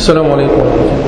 السلام عليكم ورحمة الله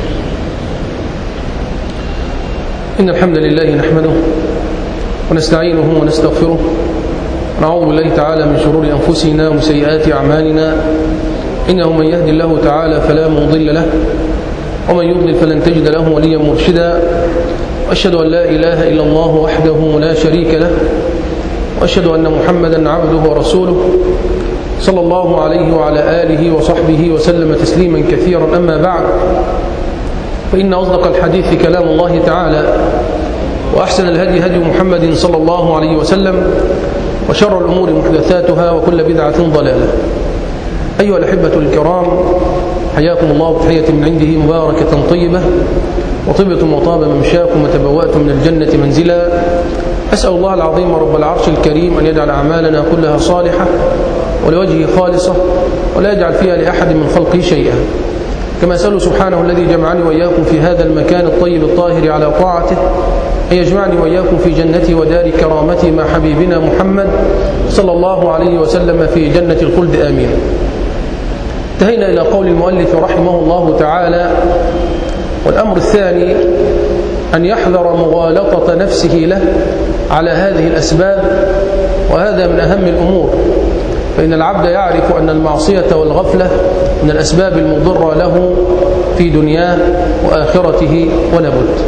إن الحمد لله نحمده ونستعينه ونستغفره ونعوذ بالله تعالى من شرور أنفسنا ومن سيئات أعمالنا إنه من يهدي الله تعالى فلا مضل له ومن يضلل فلن تجد له وليا مرشدا وأشهد أن لا إله إلا الله وحده لا شريك له وأشهد أن محمدا عبده ورسوله صلى الله عليه وعلى آله وصحبه وسلم تسليما كثيرا أما بعد فإن أصدق الحديث كلام الله تعالى وأحسن الهدي هدي محمد صلى الله عليه وسلم وشر الأمور محدثاتها وكل بدعة ضلالة أيها الأحبة الكرام حياكم الله بتحية من عنده مباركة طيبة وطبتم وطاب ممشاكم وتبوأتم من الجنة منزلا أسأل الله العظيم رب العرش الكريم أن يجعل أعمالنا كلها صالحة ولوجهه خالصة ولا يجعل فيها لأحد من خلقه شيئا كما أسأله سبحانه الذي جمعني وإياكم في هذا المكان الطيب الطاهر على طاعته أن يجمعني وإياكم في جنته ودار كرامته مع حبيبنا محمد صلى الله عليه وسلم في جنة الخلد آمين انتهينا إلى قول المؤلف رحمه الله تعالى والأمر الثاني أن يحذر مغالطة نفسه له على هذه الأسباب وهذا من أهم الأمور فإن العبد يعرف أن المعصية والغفلة من الأسباب المضرة له في دنياه وآخرته ولا بد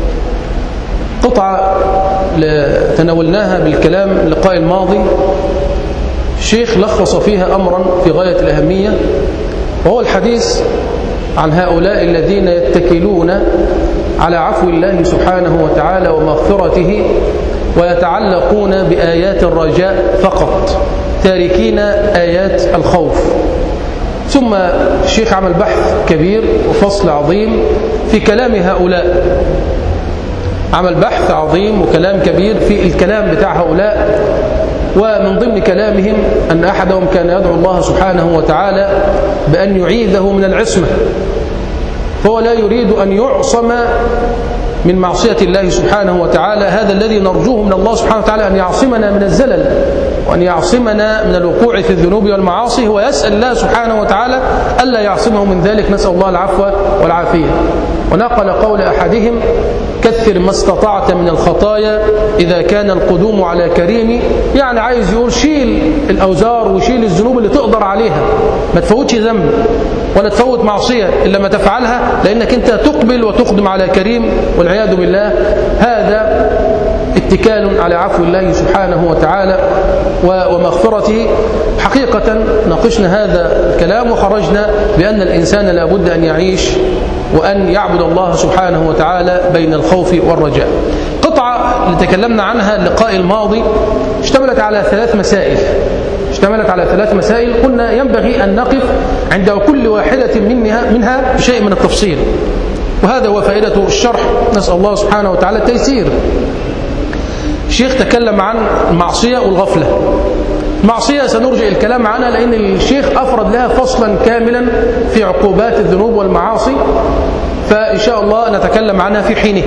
قطعة تناولناها بالكلام اللقاء الماضي الشيخ لخص فيها أمرا في غاية الأهمية وهو الحديث عن هؤلاء الذين يتكلون على عفو الله سبحانه وتعالى ومغفرته ويتعلقون بآيات الرجاء فقط تاركين آيات الخوف ثم الشيخ عمل بحث كبير وفصل عظيم في كلام هؤلاء عمل بحث عظيم وكلام كبير في الكلام بتاع هؤلاء ومن ضمن كلامهم أن أحدهم كان يدعو الله سبحانه وتعالى بأن يعيذه من العصمة فهو لا يريد أن يعصم من معصية الله سبحانه وتعالى هذا الذي نرجوه من الله سبحانه وتعالى أن يعصمنا من الزلل وأن يعصمنا من الوقوع في الذنوب والمعاصي هو يسأل الله سبحانه وتعالى ألا يعصمه من ذلك نسأل الله العفو والعافية ونقل قول أحدهم كثر ما استطعت من الخطايا إذا كان القدوم على كريم يعني عايز يقول شيل الأوزار وشيل الذنوب اللي تقدر عليها ما تفوتش ذنب ولا تفوت معصية إلا ما تفعلها لأنك أنت تقبل وتقدم على كريم والعياذ بالله هذا اتكال على عفو الله سبحانه وتعالى ومغفرته حقيقة ناقشنا هذا الكلام وخرجنا بأن الإنسان لا بد أن يعيش وأن يعبد الله سبحانه وتعالى بين الخوف والرجاء قطعة اللي تكلمنا عنها اللقاء الماضي اشتملت على ثلاث مسائل اشتملت على ثلاث مسائل قلنا ينبغي أن نقف عند كل واحدة منها, منها بشيء من التفصيل وهذا هو فائدة الشرح نسأل الله سبحانه وتعالى التيسير الشيخ تكلم عن المعصية والغفلة المعصية سنرجع الكلام عنها لأن الشيخ أفرد لها فصلا كاملا في عقوبات الذنوب والمعاصي فإن شاء الله نتكلم عنها في حينه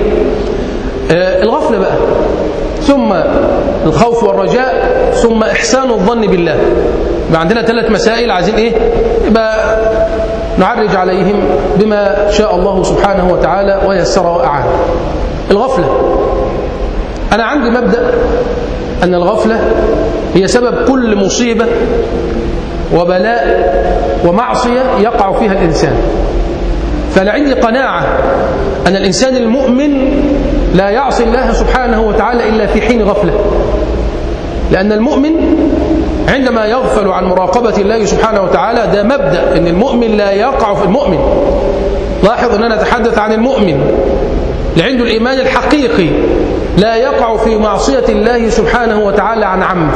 الغفلة بقى ثم الخوف والرجاء ثم إحسان الظن بالله يبقى عندنا ثلاث مسائل عايزين إيه يبقى نعرج عليهم بما شاء الله سبحانه وتعالى ويسر وأعان الغفلة أنا عندي مبدأ أن الغفلة هي سبب كل مصيبة وبلاء ومعصية يقع فيها الإنسان فأنا عندي قناعة أن الإنسان المؤمن لا يعصي الله سبحانه وتعالى إلا في حين غفلة لأن المؤمن عندما يغفل عن مراقبة الله سبحانه وتعالى ده مبدأ أن المؤمن لا يقع في المؤمن لاحظ أننا نتحدث عن المؤمن اللي عنده الإيمان الحقيقي لا يقع في معصية الله سبحانه وتعالى عن عمد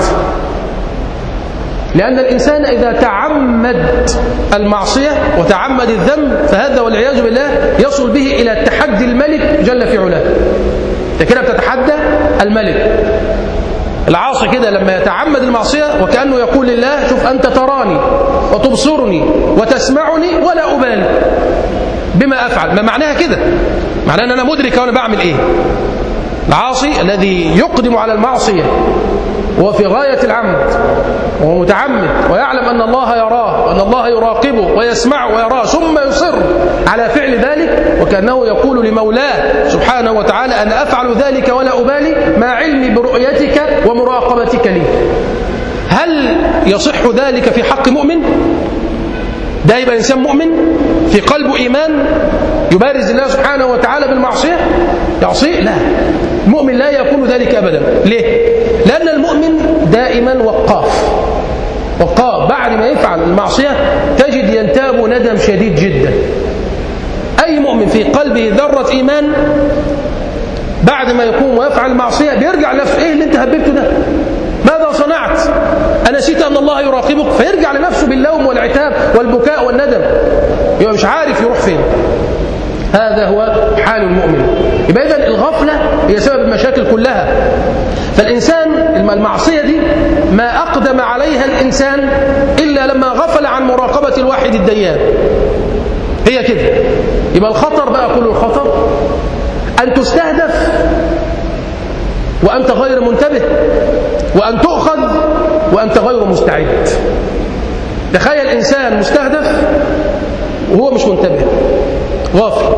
لأن الإنسان إذا تعمد المعصية وتعمد الذنب فهذا والعياذ بالله يصل به إلى تحدي الملك جل في علاه أنت كده بتتحدى الملك العاصي كده لما يتعمد المعصية وكأنه يقول لله شوف أنت تراني وتبصرني وتسمعني ولا أبالي بما أفعل ما معناها كده معناها أن أنا مدرك وأنا بعمل إيه العاصي الذي يقدم على المعصية وهو في غاية العمد وهو متعمد ويعلم أن الله يراه وأن أن الله يراقبه ويسمعه ويراه ثم يصر على فعل ذلك وكأنه يقول لمولاه سبحانه وتعالى أنا أفعل ذلك ولا أبالي مع علمي برؤيتك ومراقبتك لي هل يصح ذلك في حق مؤمن؟ ده يبقى إنسان مؤمن في قلبه إيمان يبارز الله سبحانه وتعالى بالمعصية يعصيه لا المؤمن لا يكون ذلك أبدا ليه؟ لأن المؤمن دائما وقاف وقاف بعد ما يفعل المعصية تجد ينتاب ندم شديد جدا أي مؤمن في قلبه ذرة إيمان بعد ما يقوم ويفعل المعصية بيرجع لنفسه إيه اللي أنت هببته ده ماذا صنعت أنسيت أن الله يراقبك فيرجع لنفسه باللوم والعتاب والبكاء والندم يبقى مش عارف يروح فين هذا هو حال المؤمن يبقى إذن الغفلة هي سبب المشاكل كلها فالإنسان المعصية دي ما أقدم عليها الإنسان إلا لما غفل عن مراقبة الواحد الديان هي كده يبقى الخطر بقى كل الخطر أن تستهدف وأنت غير منتبه وأن تؤخذ وأنت غير مستعد تخيل إنسان مستهدف وهو مش منتبه غافل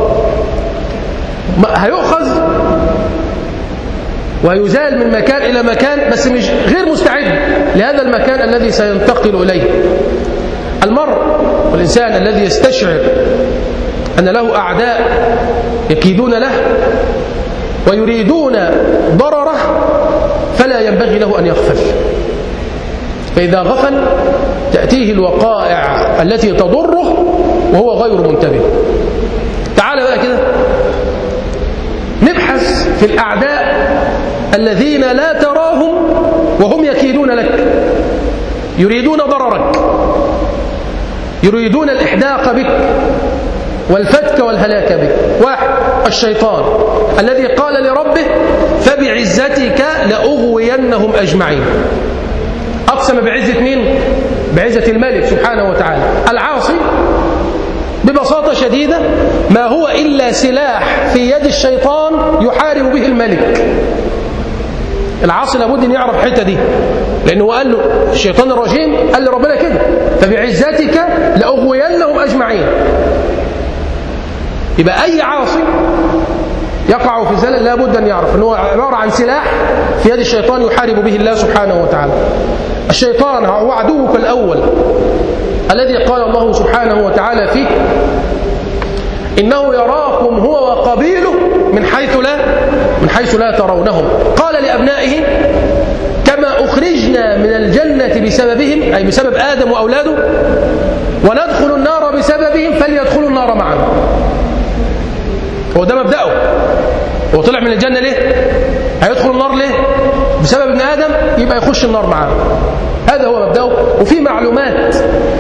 هيؤخذ ويزال من مكان إلى مكان بس مش غير مستعد لهذا المكان الذي سينتقل إليه المرء والإنسان الذي يستشعر أن له أعداء يكيدون له ويريدون ضرره فلا ينبغي له أن يغفل فإذا غفل تأتيه الوقائع التي تضره وهو غير منتبه تعال بقى كده نبحث في الأعداء الذين لا تراهم وهم يكيدون لك يريدون ضررك يريدون الإحداق بك والفتك والهلاك بك واحد الشيطان الذي قال لربه فبعزتك لأغوينهم أجمعين أقسم بعزة مين؟ بعزة الملك سبحانه وتعالى العاصي ببساطة شديدة ما هو إلا سلاح في يد الشيطان يحارب به الملك العاصي لابد ان يعرف الحته دي لانه قال له الشيطان الرجيم قال لربنا كده فبعزتك لاغوينهم اجمعين يبقى اي عاصي يقع في زلل لابد ان يعرف انه عباره عن سلاح في يد الشيطان يحارب به الله سبحانه وتعالى الشيطان هو عدوك الاول الذي قال الله سبحانه وتعالى فيه إنه يراكم هو وقبيله من حيث لا من حيث لا ترونهم قال لأبنائه كما أخرجنا من الجنة بسببهم أي بسبب آدم وأولاده وندخل النار بسببهم فليدخلوا النار معنا هو ده مبدأه هو طلع من الجنة ليه هيدخل النار ليه بسبب ابن آدم يبقى يخش النار معاه هذا هو مبدأه وفي معلومات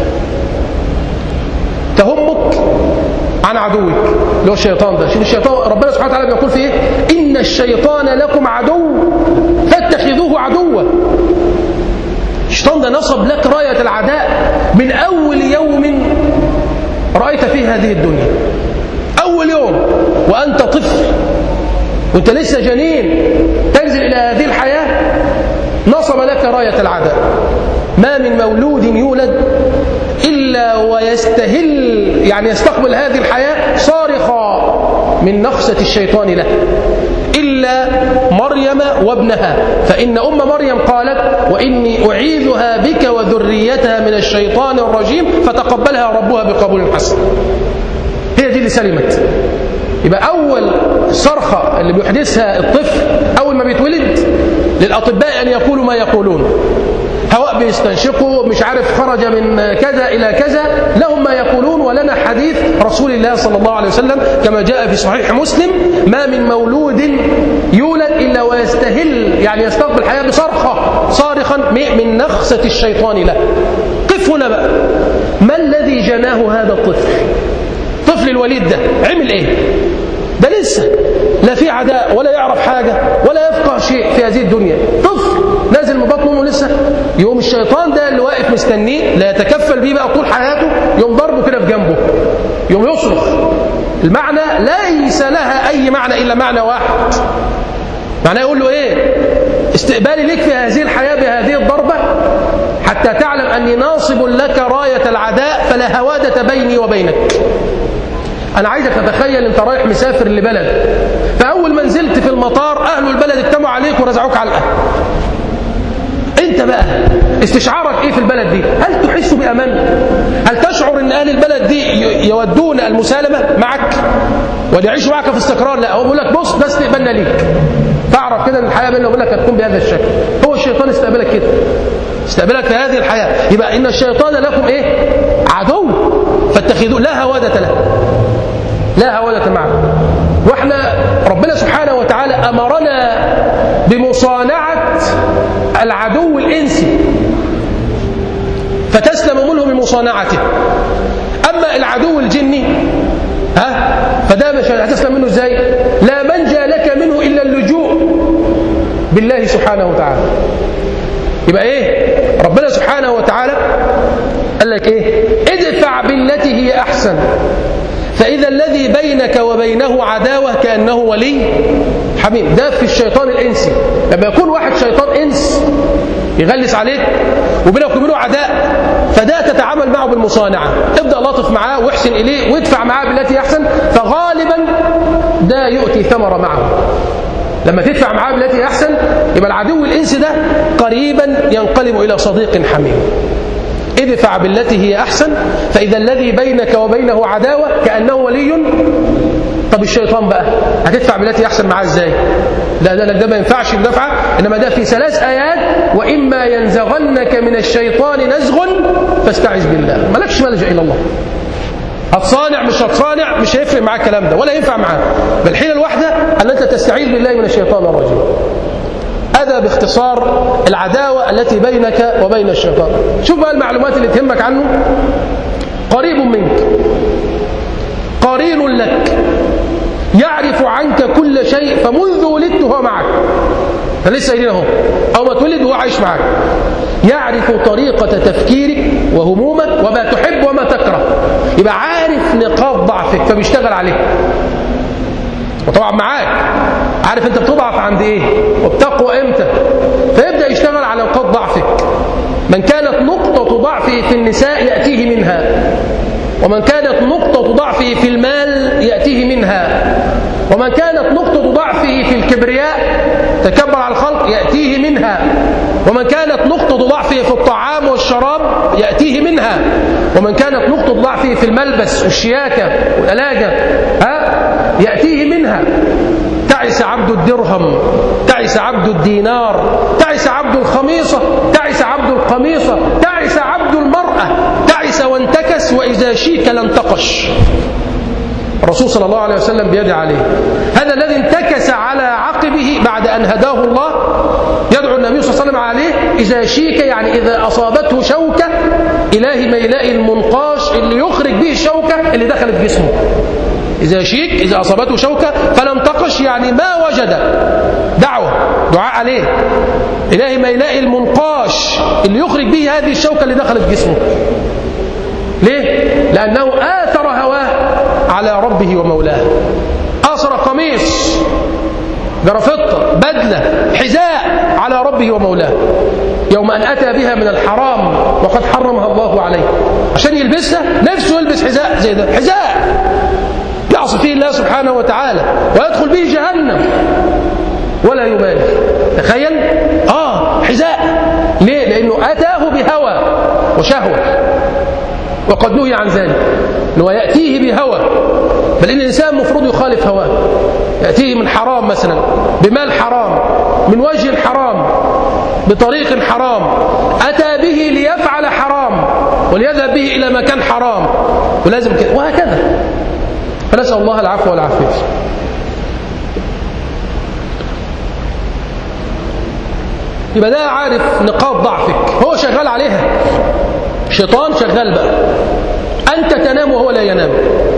تهمك عن عدوك اللي هو الشيطان ده شوف الشيطان ربنا سبحانه وتعالى بيقول في ايه ان الشيطان لكم عدو فاتخذوه عدوا الشيطان ده نصب لك رايه العداء من اول يوم رايت فيه هذه الدنيا اول يوم وانت طفل وانت لسه جنين تنزل الى هذه الحياه نصب لك رايه العداء ما من مولود يولد إلا ويستهل يعني يستقبل هذه الحياة صارخا من نخسة الشيطان له إلا مريم وابنها فإن أم مريم قالت وإني أعيذها بك وذريتها من الشيطان الرجيم فتقبلها ربها بقبول حسن هي دي اللي سلمت يبقى أول صرخة اللي بيحدثها الطفل أول ما بيتولد للأطباء أن يقولوا ما يقولون هواء بيستنشقه مش عارف خرج من كذا إلى كذا لهم ما يقولون ولنا حديث رسول الله صلى الله عليه وسلم كما جاء في صحيح مسلم ما من مولود يولد إلا ويستهل يعني يستقبل الحياة بصرخة صارخا من نخسة الشيطان له قف هنا بقى ما الذي جناه هذا الطفل طفل الوليد ده عمل ايه ده لسه لا في عداء ولا يعرف حاجة ولا يفقه شيء في هذه الدنيا طفل نازل من بطن امه لسه يوم الشيطان ده اللي واقف مستنيه لا يتكفل بيه بقى طول حياته يوم ضربه كده في جنبه يوم يصرخ المعنى ليس لها اي معنى الا معنى واحد معناه يقول له ايه استقبالي لك في هذه الحياة بهذه الضربة حتى تعلم أني ناصب لك راية العداء لا هوادة بيني وبينك أنا عايزك تتخيل أنت رايح مسافر لبلد فأول ما نزلت في المطار أهل البلد اجتمعوا عليك ورزعوك علقة أنت بقى استشعارك إيه في البلد دي هل تحس بأمان هل تشعر أن أهل البلد دي يودون المسالمة معك وليعيشوا معك في استقرار لا هو بيقول لك بص ده استقبالنا ليك تعرف كده ان الحياه بيننا وبينك هتكون بهذا الشكل هو الشيطان استقبلك كده استقبلك في هذه الحياه يبقى ان الشيطان لكم ايه عدو فاتخذوه لا هواده له لا هواده معه واحنا ربنا سبحانه وتعالى امرنا بمصانعه العدو الانسي فتسلم منه بمصانعته اما العدو الجني ها فده مش هتسلم منه ازاي لا منجى لك منه الا اللجوء بالله سبحانه وتعالى يبقى ايه ربنا سبحانه وتعالى قال لك ايه ادفع بالتي هي احسن فاذا الذي بينك وبينه عداوه كانه ولي حميم ده في الشيطان الانسي لما يكون واحد شيطان انس يغلس عليك وبينك وبينه عداء فده تتعامل معه بالمصانعة ابدأ لطف معاه واحسن إليه وادفع معاه بالتي أحسن فغالبا ده يؤتي ثمرة معه لما تدفع معاه بالتي أحسن يبقى العدو الإنس ده قريبا ينقلب إلى صديق حميم ادفع بالتي هي أحسن فإذا الذي بينك وبينه عداوة كأنه ولي طب الشيطان بقى هتدفع بالتي أحسن معاه إزاي لا ده ده ما ينفعش مدافعة إنما ده في ثلاث آيات وإما ينزغنك من الشيطان نزغ فاستعذ بالله مالكش ملجأ إلى الله هتصانع مش هتصانع مش هيفرق معاك الكلام ده ولا ينفع معاك بل الحيلة الواحدة أن أنت تستعيذ بالله من الشيطان الرجيم هذا باختصار العداوة التي بينك وبين الشيطان شوف بقى المعلومات اللي تهمك عنه قريب منك قرين لك يعرف عنك كل شيء فمنذ ولدت هو معك احنا لسه قايلين اهو او ما تولد وهو عايش معك يعرف طريقة تفكيرك وهمومك وما تحب وما تكره يبقى عارف نقاط ضعفك فبيشتغل عليك وطبعا معاك عارف انت بتضعف عند ايه وبتقوى امتى فيبدأ يشتغل على نقاط ضعفك من كانت نقطة ضعفه في النساء يأتيه منها ومن كانت نقطة ضعفه في المال يأتيه منها ومن كانت نقطة ضعفه في الكبرياء تكبر على الخلق يأتيه منها ومن كانت نقطة ضعفه في الطعام والشراب يأتيه منها ومن كانت نقطة ضعفه في الملبس والشياكة والألاجة ها يأتيه منها تعس عبد الدرهم تعس عبد الدينار تعس عبد الخميصة تعس عبد القميصة تعس عبد المرأة تعس وانتكس وإذا شيك لانتقش الرسول صلى الله عليه وسلم بيدعي عليه هذا الذي انتكس على عقبه بعد أن هداه الله يدعو النبي صلى الله عليه وسلم عليه إذا شيك يعني إذا أصابته شوكة إلهي ما يلاقي المنقاش اللي يخرج به الشوكة اللي دخلت جسمه إذا شيك إذا أصابته شوكة فلم تقش يعني ما وجد دعوة دعاء عليه إلهي ما يلاقي المنقاش اللي يخرج به هذه الشوكة اللي دخلت جسمه ليه؟ لأنه آثر هواه على ربه ومولاه آثر قميص جرافطة بدلة حذاء على ربه ومولاه يوم أن أتى بها من الحرام وقد حرمها الله عليه عشان يلبسها نفسه يلبس حذاء زي ده حذاء يعصي فيه الله سبحانه وتعالى ويدخل به جهنم ولا يبالي تخيل آه حذاء ليه؟ لأنه أتاه بهوى وشهوة وقد نهي عن ذلك أنه يأتيه بهوى بل إن الإنسان المفروض يخالف هواه يأتيه من حرام مثلا بمال حرام من وجه حرام بطريق حرام أتى به ليفعل حرام وليذهب به إلى مكان حرام ولازم كده وهكذا فنسأل الله العفو والعافية يبقى ده عارف نقاط ضعفك هو شغال عليها شيطان شغال بقى أنت تنام وهو لا ينام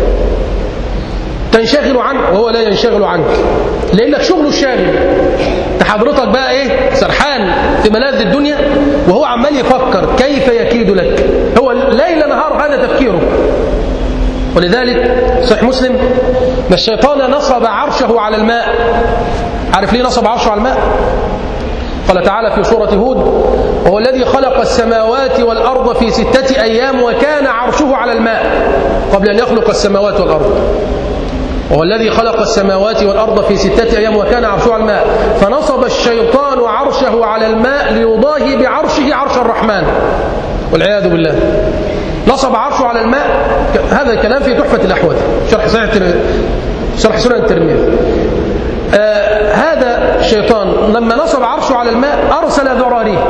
تنشغل عنه وهو لا ينشغل عنك لأنك شغله الشاغل انت حضرتك بقى ايه سرحان في ملاذ الدنيا وهو عمال يفكر كيف يكيد لك هو ليل نهار هذا تفكيره ولذلك صحيح مسلم ما الشيطان نصب عرشه على الماء عارف ليه نصب عرشه على الماء قال تعالى في سورة هود وهو الذي خلق السماوات والأرض في ستة أيام وكان عرشه على الماء قبل أن يخلق السماوات والأرض وهو الذي خلق السماوات والأرض في ستة أيام وكان عرشه على الماء فنصب الشيطان عرشه على الماء ليضاهي بعرشه عرش الرحمن والعياذ بالله نصب عرشه على الماء هذا الكلام في تحفة الأحوال شرح صحيح شرح سنن الترمذي آه هذا الشيطان لما نصب عرشه على الماء أرسل ذراريه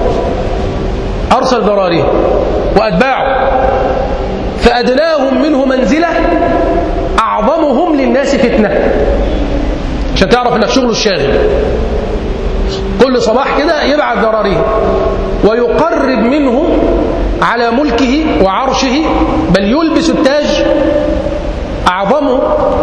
أرسل ذراريه وأتباعه فأدناهم منه منزلة أعظمهم للناس فتنة عشان تعرف أنك شغله الشاغل كل صباح كده يبعث ذراريه ويقرب منه على ملكه وعرشه بل يلبس التاج أعظمه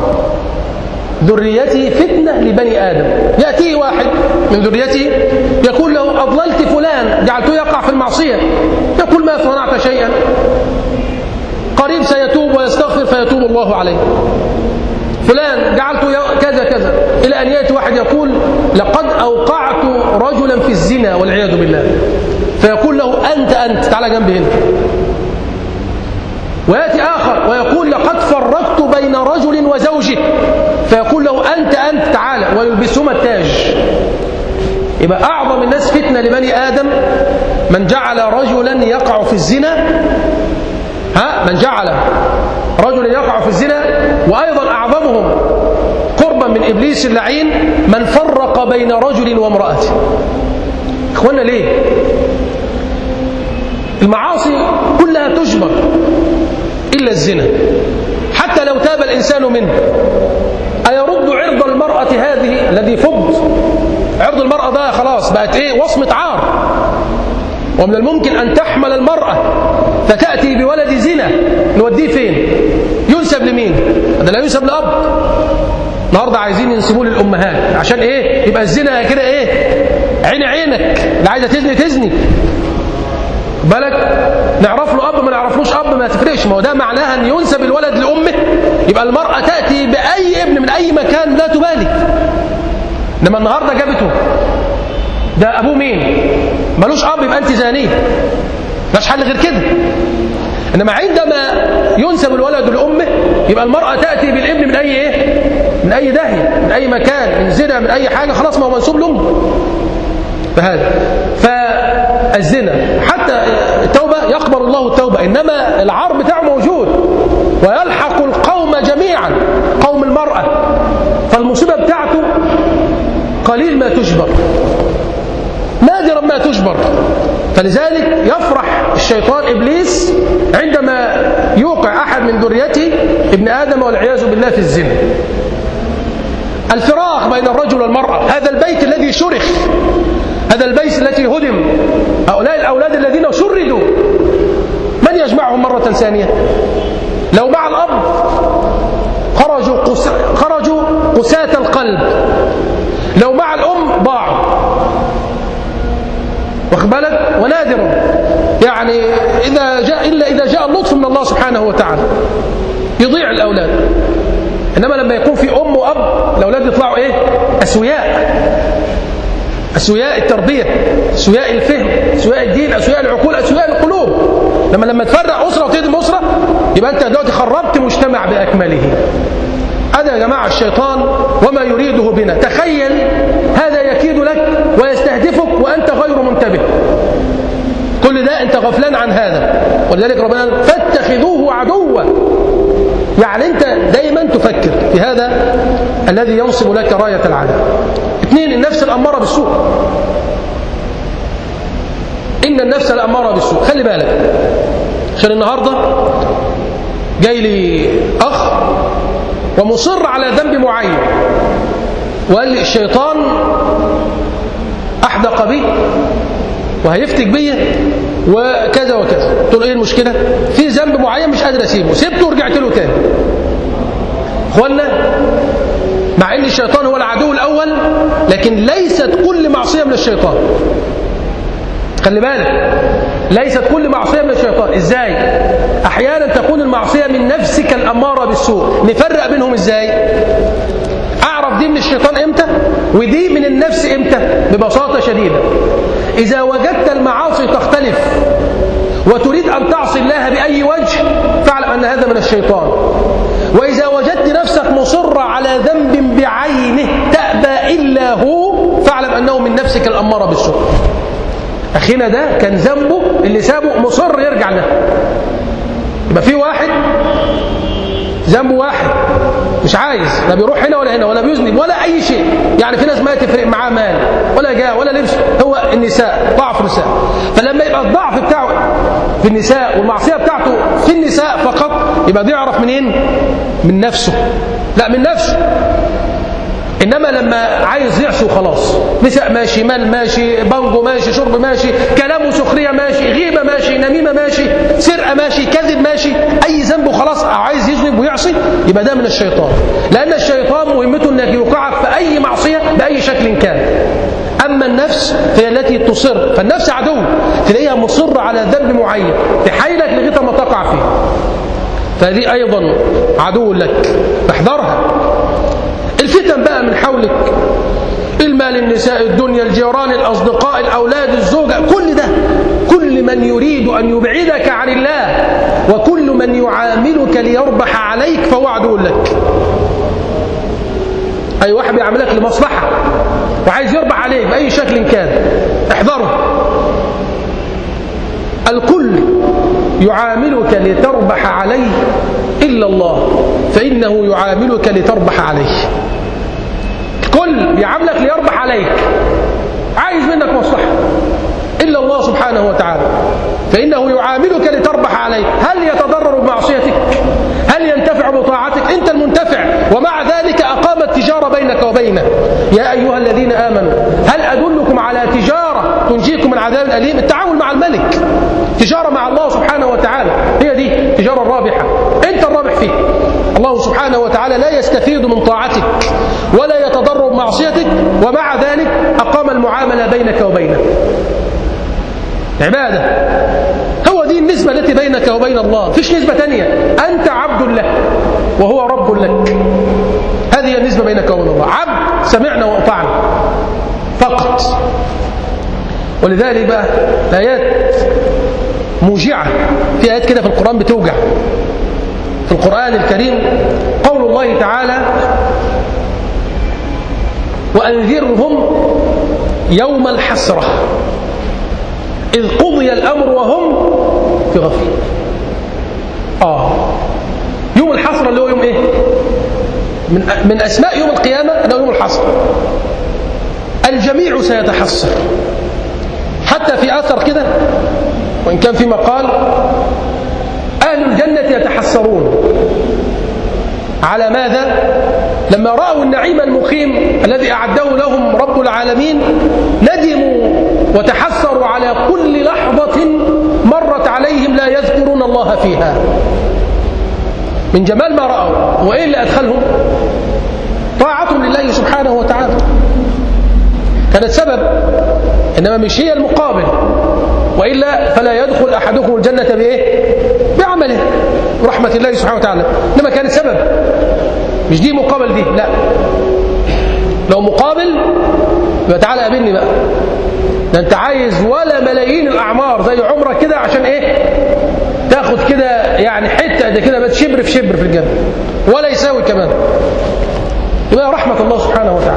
ذريته فتنة لبني آدم يأتيه واحد من ذريته يقول له أضللت فلان جعلته يقع في المعصية يقول ما صنعت شيئا قريب سيتوب ويستغفر فيتوب الله عليه فلان جعلته كذا كذا إلى أن يأتي واحد يقول لقد أوقعت رجلا في الزنا والعياذ بالله فيقول له أنت أنت تعال جنبي هنا ويأتي آخر ويقول لقد فرقت بين رجل وزوجه فيقول له أنت أنت تعالى ويلبسهما التاج يبقى أعظم الناس فتنة لبني آدم من جعل رجلا يقع في الزنا ها من جعل رجلا يقع في الزنا وأيضا أعظمهم قربا من إبليس اللعين من فرق بين رجل وامرأة إخوانا ليه المعاصي كلها تجبر إلا الزنا حتى لو تاب الإنسان منه أيرد عرض المرأة هذه الذي فض عرض المرأة ده خلاص بقت إيه وصمة عار ومن الممكن أن تحمل المرأة فتأتي بولد زنا نوديه فين ينسب لمين هذا لا ينسب لأب النهارده عايزين ينسبوه للأمهات عشان إيه يبقى الزنا كده إيه عين عينك اللي عايزة تزني تزني بالك نعرف له أب ما نعرفلوش أب ما تفرقش ما هو ده معناها أن ينسب الولد لأمه يبقى المرأة تأتي بأي ابن من أي مكان لا تبالي لما النهاردة جابته ده أبوه مين ملوش أب يبقى أنت زانية مش حل غير كده إنما عندما ينسب الولد لأمه يبقى المرأة تأتي بالابن من أي إيه من أي داهية من أي مكان من زنا من أي حاجة خلاص ما هو منسوب لأمه فهذا فالزنا حتى التوبة يقبل الله التوبة إنما العار بتاعه موجود ويلحق القوم جميعا قوم المرأة فالمصيبة بتاعته قليل ما تجبر نادرا ما تجبر فلذلك يفرح الشيطان إبليس عندما يوقع أحد من ذريته ابن آدم والعياذ بالله في الزنا الفراق بين الرجل والمرأة هذا البيت الذي شرخ هذا البيت التي هدم هؤلاء الأولاد الذين شردوا من يجمعهم مرة ثانية لو مع الأب خرجوا قس... خرجوا قساة القلب لو مع الأم ضاعوا واخد بالك ونادر يعني إذا جاء إلا إذا جاء اللطف من الله سبحانه وتعالى يضيع الأولاد إنما لما يكون في أم وأب الأولاد يطلعوا إيه أسوياء أسوياء التربية أسوياء الفهم أسوياء الدين أسوياء العقول أسوياء القلوب لما لما تفرق أسرة وتهدم أسرة يبقى أنت دلوقتي خربت مجتمع بأكمله هذا يا جماعة الشيطان وما يريده بنا تخيل هذا يكيد لك ويستهدفك وأنت غير منتبه كل ده أنت غفلان عن هذا ولذلك ربنا فاتخذوه عدوا يعني أنت دايما تفكر في هذا الذي ينصب لك راية العداء اثنين النفس الأمارة بالسوء إن النفس الأمارة بالسوء خلي بالك عشان النهاردة جاي لي أخ ومصر على ذنب معين وقال لي الشيطان أحدق بي وهيفتك بيا وكذا وكذا قلت له ايه المشكله في ذنب معين مش قادر اسيبه سبته ورجعت له تاني اخوانا مع ان الشيطان هو العدو الاول لكن ليست كل معصيه من الشيطان خلي بالك ليست كل معصيه من الشيطان ازاي احيانا تكون المعصيه من نفسك الاماره بالسوء نفرق بينهم ازاي اعرف دي من الشيطان امتى ودي من النفس إمتى ببساطة شديدة إذا وجدت المعاصي تختلف وتريد أن تعصي الله بأي وجه فاعلم أن هذا من الشيطان وإذا وجدت نفسك مصرة على ذنب بعينه تأبى إلا هو فاعلم أنه من نفسك الأمارة بالسوء أخينا ده كان ذنبه اللي سابه مصر يرجع له يبقى في واحد ذنبه واحد مش عايز لا بيروح هنا ولا هنا ولا بيذنب ولا أي شيء يعني في ناس ما تفرق معاه مال ولا جاه ولا لبس هو النساء ضعف النساء فلما يبقى الضعف بتاعه في النساء والمعصية بتاعته في النساء فقط يبقى دي يعرف منين من نفسه لا من نفسه إنما لما عايز يعصي وخلاص نساء ماشي مال ماشي بانجو ماشي شرب ماشي كلام وسخرية ماشي غيبة ماشي نميمة ماشي سرقة ماشي كذب ماشي أي ذنب وخلاص عايز يذنب ويعصي يبقى ده من الشيطان لأن الشيطان مهمته أنك يوقعك في أي معصية بأي شكل كان أما النفس فهي التي تصر فالنفس عدو تلاقيها مصرة على ذنب معين تحايلك لغاية ما تقع فيه فهذه أيضا عدو لك احذرها الفتن بقى من حولك المال النساء الدنيا الجيران الأصدقاء الأولاد الزوجة كل ده كل من يريد أن يبعدك عن الله وكل من يعاملك ليربح عليك فهو عدو لك أي واحد بيعملك لمصلحة وعايز يربح عليك بأي شكل كان احذره الكل يعاملك لتربح عليه إلا الله فإنه يعاملك لتربح عليه الكل بيعاملك ليربح عليك عايز منك مصلحة إلا الله سبحانه وتعالى فإنه يعاملك لتربح عليه هل يتضرر بمعصيتك هل ينتفع بطاعتك أنت المنتفع ومع ذلك أقام التجارة بينك وبينه يا أيها الذين آمنوا هل أدلكم على تجارة تنجيكم من عذاب أليم التعامل مع الملك تجارة مع الله سبحانه وتعالى هي دي تجارة الرابحة أنت الرابح فيه الله سبحانه وتعالى لا يستفيد من طاعتك ولا يتضرر بمعصيتك ومع ذلك أقام المعاملة بينك وبينه عبادة هو دي النسبة التي بينك وبين الله فيش نسبة تانية أنت عبد له وهو رب لك هذه النسبة بينك وبين الله عبد سمعنا وأطعنا فقط ولذلك بقى الآيات موجعة في آيات كده في القرآن بتوجع في القرآن الكريم قول الله تعالى وأنذرهم يوم الحسرة إذ قضي الأمر وهم في غفلة آه يوم الحسرة اللي هو يوم إيه من, من أسماء يوم القيامة أنه يوم الحسرة الجميع سيتحسر حتى في أثر كده وإن كان في مقال أهل الجنة يتحسرون على ماذا؟ لما رأوا النعيم المقيم الذي أعده لهم رب العالمين ندموا وتحسروا على كل لحظة مرت عليهم لا يذكرون الله فيها من جمال ما رأوا وإيه اللي أدخلهم؟ طاعتهم لله سبحانه وتعالى كانت سبب إنما مش هي المقابل وإلا فلا يدخل أحدكم الجنة بإيه؟ بعمله رحمة الله سبحانه وتعالى إنما كانت سبب مش دي مقابل دي لا لو مقابل يبقى تعالى قابلني بقى ده انت عايز ولا ملايين الاعمار زي عمرك كده عشان ايه تاخد كده يعني حته ده كده بس شبر في شبر في الجنه ولا يساوي كمان يبقى رحمه الله سبحانه وتعالى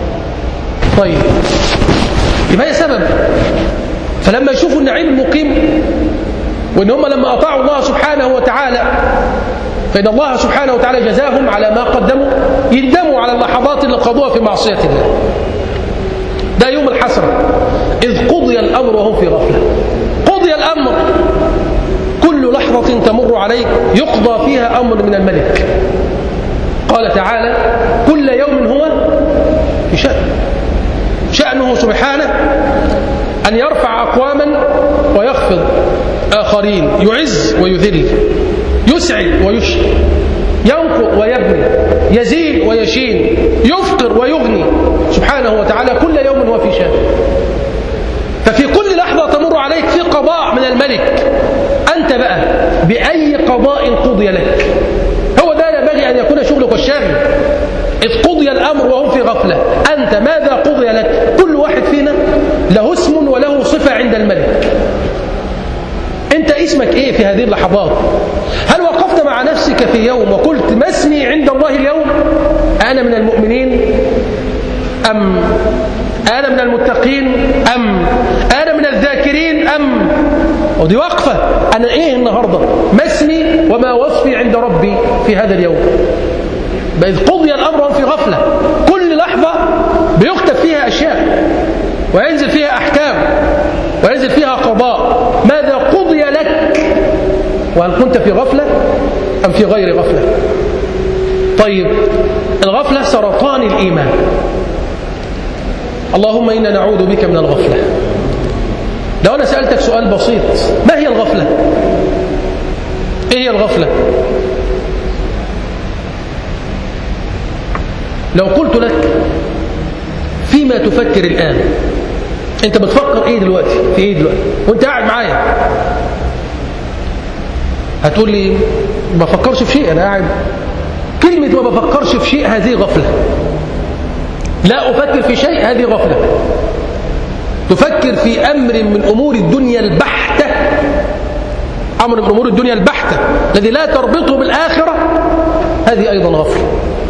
طيب يبقى هي سبب فلما يشوفوا النعيم المقيم وان هم لما اطاعوا الله سبحانه وتعالى فإن الله سبحانه وتعالى جزاهم على ما قدموا يندموا على اللحظات اللي قضوها في معصية الله ده يوم الحسرة إذ قضي الأمر وهم في غفلة قضي الأمر كل لحظة تمر عليك يقضى فيها أمر من الملك قال تعالى كل يوم هو في شأن شأنه سبحانه أن يرفع أقواما ويخفض آخرين يعز ويذل يسعد ويشري ينقض ويبني يزيد ويشين يفطر ويغني سبحانه وتعالى كل يوم هو في شأن ففي كل لحظة تمر عليك في قضاء من الملك أنت بقى بأي قضاء قضي لك هو ده ينبغي أن يكون شغلك الشاغل إذ قضي الأمر وهم في غفلة أنت ماذا قضي لك كل واحد فينا له اسم وله صفة عند الملك أنت اسمك إيه في هذه اللحظات هل وقفت مع نفسك في يوم وقلت ما اسمي عند الله اليوم أنا من المؤمنين أم أنا من المتقين أم أنا من الذاكرين أم ودي وقفة أنا إيه النهاردة ما اسمي وما وصفي عند ربي في هذا اليوم بإذ قضي الأمر في غفلة كل لحظة بيكتب فيها أشياء وينزل فيها أحكام وينزل فيها قضاء ماذا قضي لك وهل كنت في غفلة أم في غير غفلة طيب الغفلة سرطان الإيمان اللهم إنا نعوذ بك من الغفلة لو أنا سألتك سؤال بسيط ما هي الغفلة إيه هي الغفلة لو قلت لك فيما تفكر الآن أنت بتفكر إيه دلوقتي في إيه دلوقتي وأنت قاعد معايا هتقول لي ما بفكرش في شيء أنا قاعد كلمة ما بفكرش في شيء هذه غفلة لا أفكر في شيء هذه غفلة تفكر في أمر من أمور الدنيا البحتة أمر من أمور الدنيا البحتة الذي لا تربطه بالآخرة هذه أيضا غفلة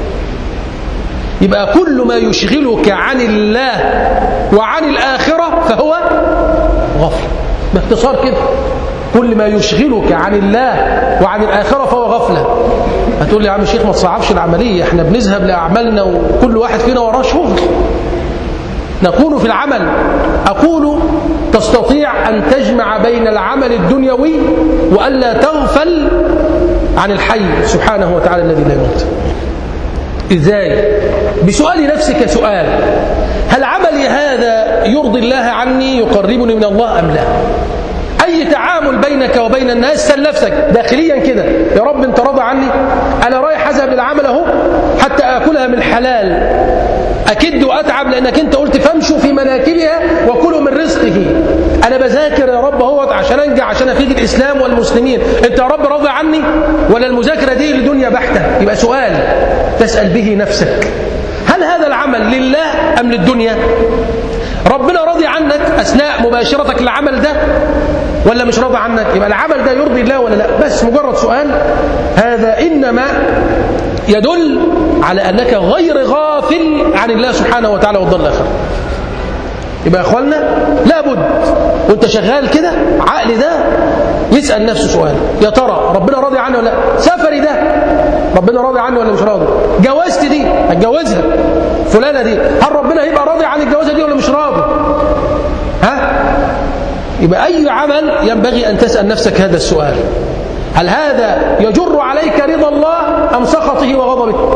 يبقى كل ما يشغلك عن الله وعن الآخرة فهو غفلة باختصار كده كل ما يشغلك عن الله وعن الآخرة فهو غفلة هتقول لي يا عم الشيخ ما تصعبش العملية احنا بنذهب لأعمالنا وكل واحد فينا وراه شغل نكون في العمل أقول تستطيع أن تجمع بين العمل الدنيوي وألا تغفل عن الحي سبحانه وتعالى الذي لا يموت إزاي؟ بسؤال نفسك سؤال هل عملي هذا يرضي الله عني يقربني من الله أم لا أي تعامل بينك وبين الناس سل نفسك داخليا كده يا رب أنت راضي عني أنا رايح أذهب للعمل أهو حتى آكلها من حلال أكد وأتعب لأنك أنت قلت فامشوا في مناكبها وكلوا من رزقه أنا بذاكر يا رب اهوت عشان أنجح عشان أفيد الإسلام والمسلمين أنت يا رب راضي عني ولا المذاكرة دي لدنيا بحتة يبقى سؤال تسأل به نفسك هل هذا العمل لله أم للدنيا ربنا راضي عنك أثناء مباشرتك للعمل ده ولا مش راضي عنك يبقى العمل ده يرضي الله ولا لا بس مجرد سؤال هذا إنما يدل على أنك غير غافل عن الله سبحانه وتعالى والضل الآخر يبقى يا أخوانا لابد وانت شغال كده عقل ده يسأل نفسه سؤال يا ترى ربنا راضي عني ولا لا سفري ده ربنا راضي عني ولا مش راضي جوازتي دي هتجوزها فلانة دي هل ربنا هيبقى راضي عن الجوازة دي ولا مش راضي ها يبقى أي عمل ينبغي أن تسأل نفسك هذا السؤال هل هذا يجر عليك رضا الله أم سخطه وغضبه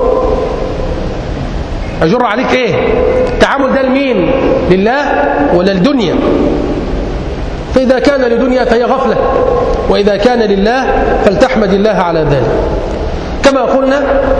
يجر عليك إيه التعامل ده لمين لله ولا الدنيا فإذا كان لدنيا فهي غفلة وإذا كان لله فلتحمد الله على ذلك كما قلنا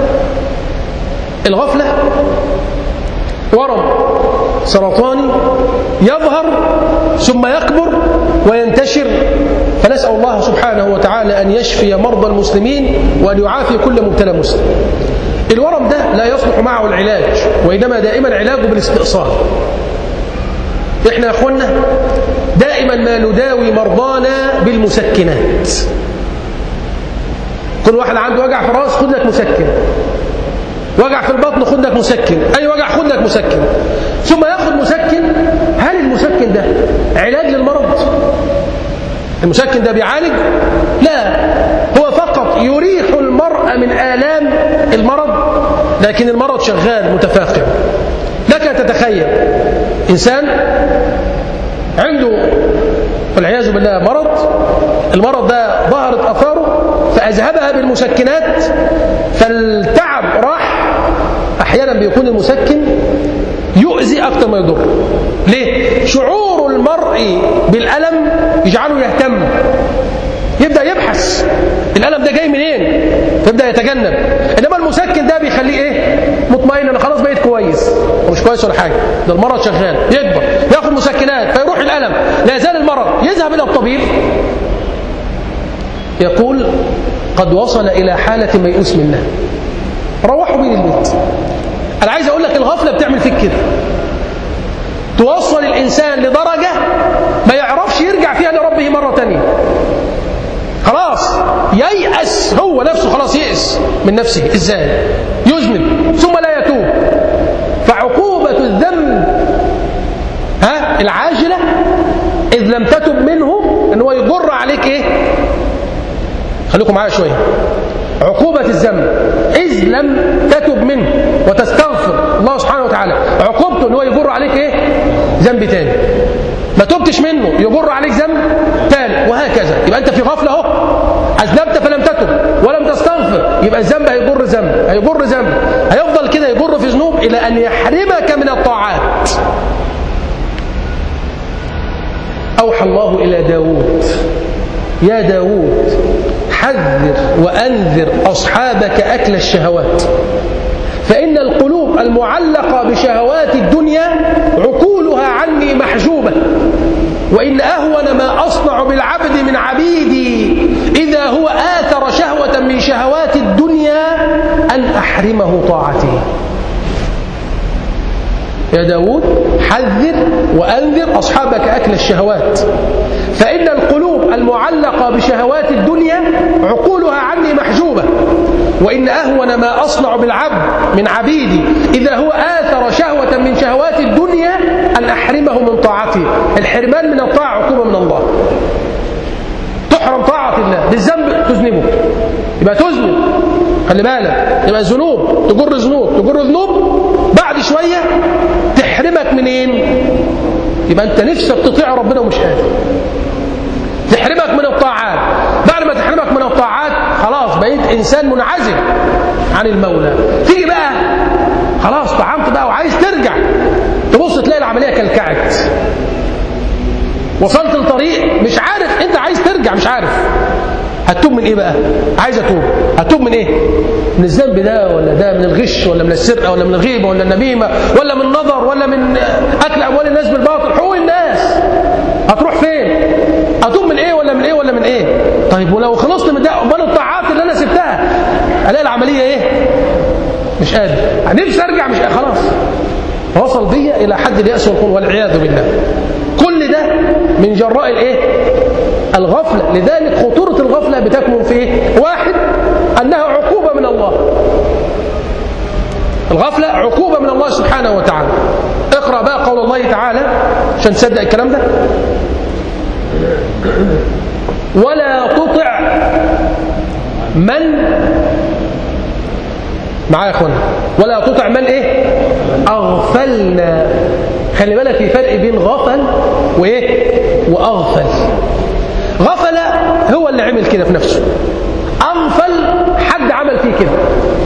الغفلة ورم سرطاني يظهر ثم يكبر وينتشر فنسأل الله سبحانه وتعالى أن يشفي مرضى المسلمين وأن يعافي كل مبتلى مسلم الورم ده لا يصلح معه العلاج وإنما دائما علاجه بالاستئصال إحنا يا أخوانا دائما ما نداوي مرضانا بالمسكنات كل واحد عنده وجع في الراس خد لك مسكن وجع في البطن خد لك مسكن اي وجع خد لك مسكن ثم ياخذ مسكن هل المسكن ده علاج للمرض المسكن ده بيعالج لا هو فقط يريح المرء من آلام المرض لكن المرض شغال متفاقم لك أن تتخيل إنسان عنده والعياذ بالله مرض المرض ده ظهرت أثاره فأذهبها بالمسكنات فالتعب راح أحيانا بيكون المسكن يؤذي أكثر ما يضر ليه؟ شعور المرء بالألم يجعله يهتم يبدأ يبحث الألم ده جاي منين يبدأ يتجنب إنما المسكن ده بيخليه إيه مطمئن أنا خلاص بقيت كويس مش كويس ولا حاجة ده المرض شغال يكبر ياخد مسكنات فيروح الألم لا يزال المرض يذهب إلى الطبيب يقول قد وصل إلى حالة ميؤوس منها روحوا بين البيت أنا عايز أقول لك الغفلة بتعمل فيك كده توصل الإنسان لدرجة ما يعرفش يرجع فيها لربه مرة تانية خلاص ييأس هو نفسه خلاص يئس من نفسه ازاي يذنب ثم لا يتوب فعقوبة الذنب ها العاجلة إذ لم تتب منه ان هو يجر عليك ايه خليكم معايا شوية عقوبة الذنب إذ لم تتب منه وتستغفر الله سبحانه وتعالى عقوبته ان هو يجر عليك ايه ذنب تاني ما تبتش منه يجر عليك ذنب تاني وهكذا يبقى انت في غفله اهو اذنبت فلم تتب ولم تستغفر يبقى الذنب هيجر ذنب هيجر ذنب هيفضل كده يجر في ذنوب الى ان يحرمك من الطاعات اوحى الله الى داود يا داود حذر وانذر اصحابك اكل الشهوات فإن القلوب المعلقة بشهوات الدنيا عقولها عني محجوبة وإن أهون ما أصنع بالعبد من عبيدي إذا هو آثر شهوة من شهوات الدنيا أن أحرمه طاعته يا داود حذر وأنذر أصحابك أكل الشهوات فإن القلوب المعلقة بشهوات الدنيا عقولها عني محجوبة وإن أهون ما أصنع بالعبد من عبيدي إذا هو آثر شهوة من شهوات الدنيا أن أحرمه من طاعتي الحرمان من الطاعة عقوبة من الله تحرم طاعة الله بالذنب تذنبه يبقى تذنب خلي بالك يبقى ذنوب تجر ذنوب تجر ذنوب بعد شوية تحرمك منين يبقى أنت نفسك تطيع ربنا ومش قادر تحرمك من الطاعات بعد ما تحرمك من الطاعات خلاص بقيت إنسان منعزل عن المولى تيجي بقى خلاص طعمت بقى وعايز ترجع تبص تلاقي العملية كالكعت وصلت لطريق مش عارف انت عايز ترجع مش عارف هتوب من ايه بقى عايز اتوب هتوب من ايه من الذنب ده ولا ده من الغش ولا من السرقه ولا من الغيبه ولا النميمه ولا من النظر ولا من اكل اموال الناس بالباطل حقوق الناس هتروح فين اتوب من ايه ولا من ايه ولا من ايه طيب ولو خلصت من ده امال الطاعات اللي انا سبتها الاقي العمليه ايه مش قادر نفسي ارجع مش قادر خلاص وصل بيا الى حد الياس والقول والعياذ بالله كل ده من جراء الايه الغفله لذلك خطوره الغفله بتكمن في ايه واحد انها عقوبه من الله الغفله عقوبه من الله سبحانه وتعالى اقرا بقى قول الله تعالى عشان تصدق الكلام ده ولا تطع من معايا يا اخوانا ولا تطع من ايه اغفلنا خلي بالك في فرق بين غفل وايه واغفل غفل هو اللي عمل كده في نفسه اغفل حد عمل فيه كده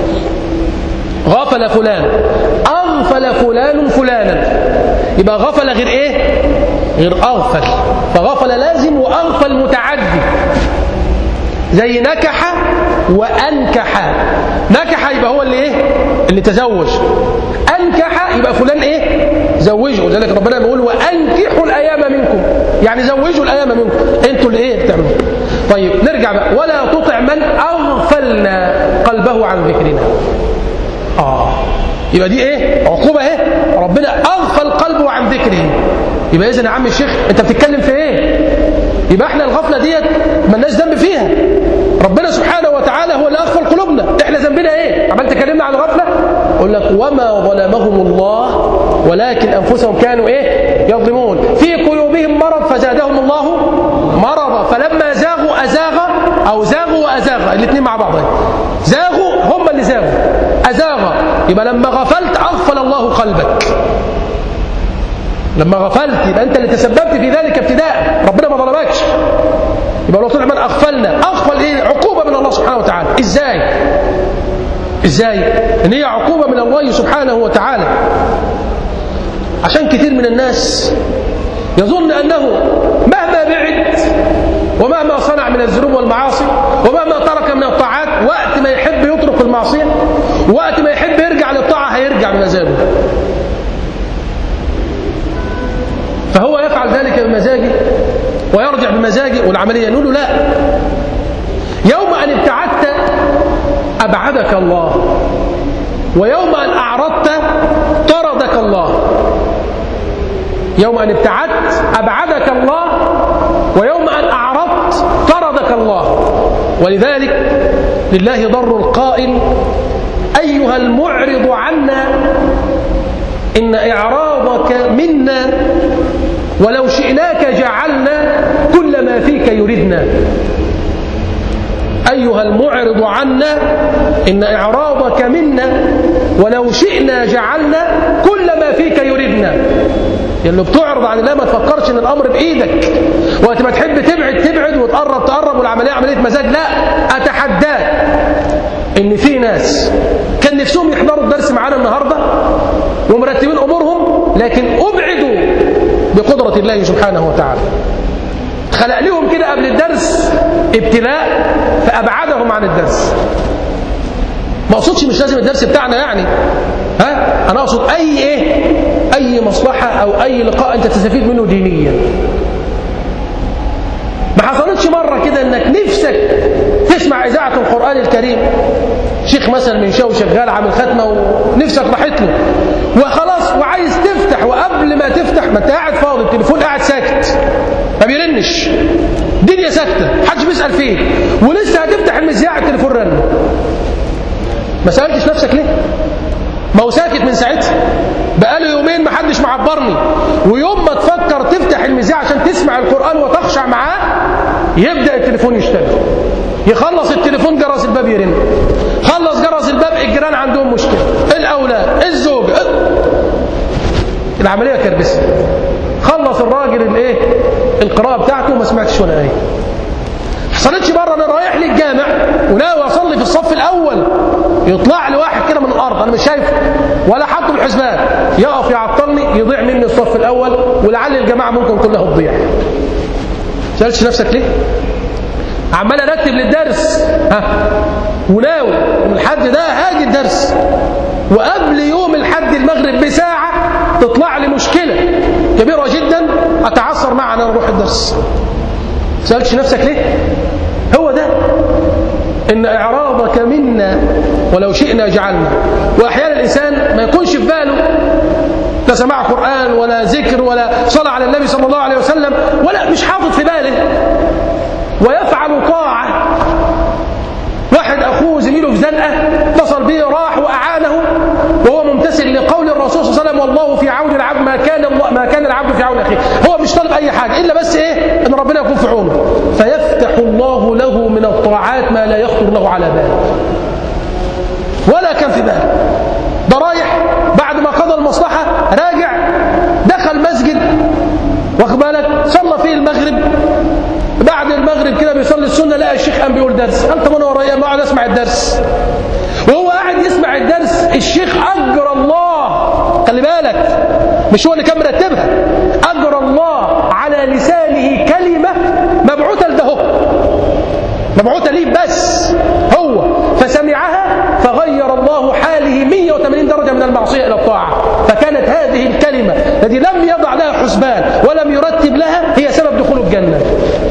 غفل فلان اغفل فلان فلانا يبقى غفل غير ايه غير اغفل فغفل لازم واغفل متعدي زي نكح وانكح نكح يبقى هو اللي ايه اللي تزوج انكح يبقى فلان ايه زوجه ولذلك ربنا بيقول وانكحوا الايام منكم يعني زوجوا الايام منكم انتوا اللي ايه بتعملوا طيب نرجع بقى ولا تطع من اغفلنا قلبه عن ذكرنا اه يبقى دي ايه عقوبه ايه ربنا اغفل قلبه عن ذكره يبقى اذا يا عم الشيخ انت بتتكلم في ايه يبقى احنا الغفله ديت مالناش ذنب فيها ربنا سبحانه وتعالى هو اللي اغفل قلوبنا احنا ذنبنا ايه عمال تكلمنا عن الغفله اقول لك وما ظلمهم الله ولكن انفسهم كانوا ايه يظلمون في قلوبهم مرض فزادهم الله مرضا فلما زاغوا ازاغ او زاغوا وازاغ الاثنين مع بعض زاغوا هم اللي زاغوا ازاغ يبقى لما غفلت اغفل الله قلبك لما غفلت يبقى انت اللي تسببت في ذلك ابتداء ربنا ما ظلمكش يبقى لو طلع من اغفلنا اغفل ايه عقوبه من الله سبحانه وتعالى ازاي ازاي ان هي عقوبه من الله سبحانه وتعالى عشان كثير من الناس يظن انه مهما بعد ومهما صنع من الذنوب والمعاصي ومهما ترك من الطاعات وقت ما يحب يترك المعصيه وقت ما يحب يرجع للطاعه هيرجع بمزاجه فهو يفعل ذلك بمزاجه ويرجع بمزاجه والعملية نقول له لا يوم أن ابتعدت أبعدك الله ويوم أن أعرضت الله يوم أن ابتعدت أبعدك الله ويوم أن أعرضت طردك الله ولذلك لله ضر القائل أيها المعرض عنا إن إعراضك منا ولو شئناك جعلنا كل ما فيك يردنا أيها المعرض عنا إن إعراضك منا ولو شئنا جعلنا كل ما فيك يردنا اللي بتعرض عن الله ما تفكرش ان الامر بايدك وقت ما تحب تبعد تبعد وتقرب تقرب والعمليه عمليه مزاج لا اتحداك ان في ناس كان نفسهم يحضروا الدرس معانا النهارده ومرتبين امورهم لكن ابعدوا بقدره الله سبحانه وتعالى خلق لهم كده قبل الدرس ابتلاء فابعدهم عن الدرس ما اقصدش مش لازم الدرس بتاعنا يعني ها انا اقصد اي ايه اي مصلحه او اي لقاء انت تستفيد منه دينيا ما حصلتش مره كده انك نفسك تسمع اذاعه القران الكريم شيخ مثلا من شو شغال عامل ختمه ونفسك راحت له وخلاص وعايز تفتح وقبل ما تفتح ما انت قاعد فاضي التليفون قاعد ساكت ما بيرنش الدنيا ساكته محدش بيسال فيه ولسه هتفتح المذياع التليفون رن ما سالتش نفسك ليه ما هو ساكت من ساعتها بقاله يومين ما حدش معبرني ويوم ما تفكر تفتح المذياع عشان تسمع القرآن وتخشع معاه يبدأ التليفون يشتغل يخلص التليفون جرس الباب يرن خلص جرس الباب الجيران عندهم مشكلة الأولاد الزوجة العملية كربسة خلص الراجل الايه القراءة بتاعته وما سمعتش ولا آية حصلتش مرة أنا رايح لي الجامع وناوي أصلي في الصف الأول يطلع لي واحد كده من الأرض أنا مش شايفه ولا حاطه بالحسبان يقف يعطلني يضيع مني الصف الأول ولعل الجماعة ممكن كلها تضيع سألتش نفسك ليه؟ عمال أرتب للدرس ها وناوي يوم الحد ده هاجي الدرس وقبل يوم الحد المغرب بساعة تطلع لي مشكلة كبيرة جدا أتعثر معها أنا أروح الدرس سألتش نفسك ليه هو ده إن إعراضك منا ولو شئنا جعلنا وأحيانا الإنسان ما يكونش في باله لا سماع قرآن ولا ذكر ولا صلاة على النبي صلى الله عليه وسلم ولا مش حاطط في باله ويفعل طاعة واحد أخوه زميله في زنقة اتصل به راح وأعانه وهو ممتثل لقول الرسول صلى الله عليه وسلم والله في عون العبد ما كان الله ما كان العبد في عون أخيه هو مش طالب أي حاجة إلا بس إيه إن ربنا يكون في عونه فيفتح الله له من الطاعات ما لا يخطر له على بال ولا كان في باله ده رايح بعد ما قضى المصلحة راجع دخل مسجد واخد بالك صلى فيه المغرب بعد المغرب كده بيصلي السنه لقى الشيخ قام بيقول درس قال طب انا ورايا ما اقعد اسمع الدرس وهو قاعد يسمع الدرس الشيخ اجر الله خلي بالك مش هو اللي كان مرتبها اجر الله على لسانه كلمه مبعوثه لده مبعوثه ليه بس هو فسمعها فغير الله حاله 180 درجه من المعصيه الى الطاعه فكانت هذه الكلمه التي لم يضع لها حسبان ولم يرتب لها هي سبب دخول الجنه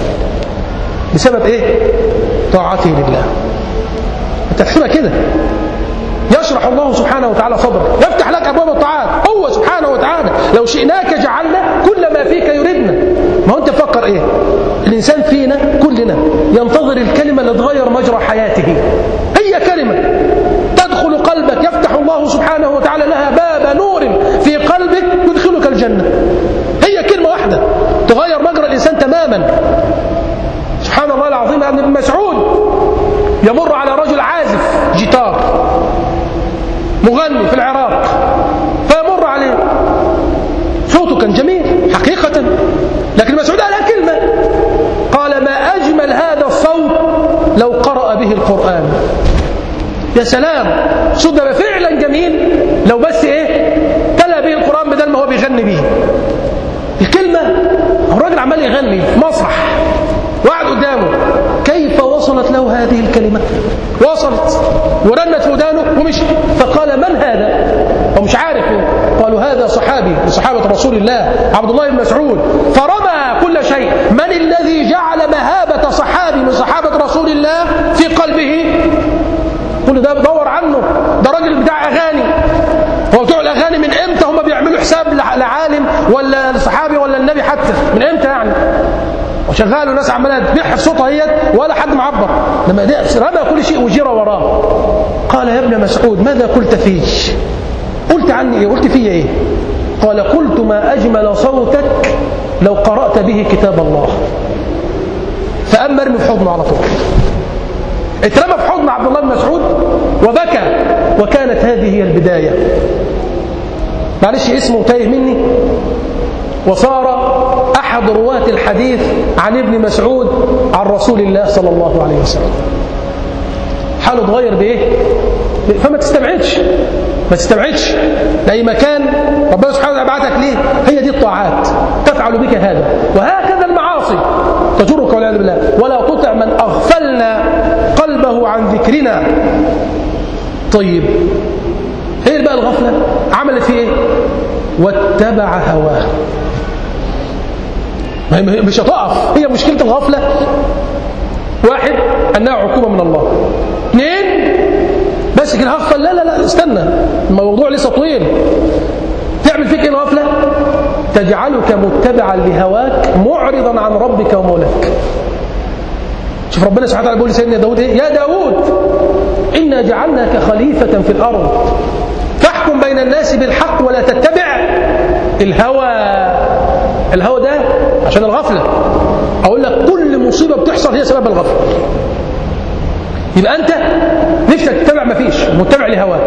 بسبب ايه طاعته لله انت تحسبها كده يشرح الله سبحانه وتعالى صدرك يفتح لك ابواب الطاعات هو سبحانه وتعالى لو شئناك جعلنا كل ما فيك يردنا ما هو انت فكر ايه الانسان فينا كلنا ينتظر الكلمه اللي تغير مجرى حياته هي كلمه تدخل قلبك يفتح الله سبحانه وتعالى لها باب نور في قلبك يدخلك الجنه هي كلمه واحده تغير مجرى الانسان تماما سبحان الله العظيم أن ابن مسعود يمر على رجل عازف جيتار مغني في العراق فيمر عليه صوته كان جميل حقيقة لكن مسعود قال كلمة قال ما أجمل هذا الصوت لو قرأ به القرآن يا سلام صوت ده فعلا جميل لو بس ايه تلا به القرآن بدل ما هو بيغني به الكلمة الراجل عمال يغني في مسرح وقعد قدامه كيف وصلت له هذه الكلمة وصلت ورنت في ودانه ومشي فقال من هذا هو مش عارف قالوا هذا صحابي من صحابة رسول الله عبد الله بن مسعود فرمى كل شيء من الذي جعل مهابة صحابي من صحابة رسول الله في قلبه كل ده بدور عنه ده راجل بتاع أغاني هو بتوع الأغاني من إمتى هم بيعملوا ولا الصحابي ولا النبي حتى من امتى يعني وشغال وناس عماله تبيح في صوتها هي ولا حد معبر لما ده رمى كل شيء وجرى وراه قال يا ابن مسعود ماذا قلت فيه قلت عني ايه قلت فيه ايه قال قلت ما اجمل صوتك لو قرات به كتاب الله فاما ارمي في حضنه على طول اترمى في حضن عبد الله بن مسعود وبكى وكانت هذه هي البدايه معلش اسمه تايه مني وصار أحد رواة الحديث عن ابن مسعود عن رسول الله صلى الله عليه وسلم حاله اتغير بإيه؟ فما تستبعدش ما تستبعدش لأي مكان ربنا سبحانه وتعالى بعثك ليه هي دي الطاعات تفعل بك هذا وهكذا المعاصي تجرك والعياذ بالله ولا تطع من أغفلنا قلبه عن ذكرنا طيب ايه بقى الغفلة عملت فيه ايه واتبع هواه مش هتقف هي مشكلة الغفلة واحد أنها عقوبة من الله اثنين بس كده هغفل لا لا لا استنى الموضوع لسه طويل تعمل فيك ايه الغفلة تجعلك متبعا لهواك معرضا عن ربك ومولاك شوف ربنا سبحانه وتعالى بيقول لسيدنا داود ايه يا داود إنا جعلناك خليفة في الأرض فاحكم بين الناس بالحق ولا تتبع الهوى الهوى ده عشان الغفلة أقول لك كل مصيبة بتحصل هي سبب الغفلة يبقى أنت نفسك تتبع ما فيش متبع لهواك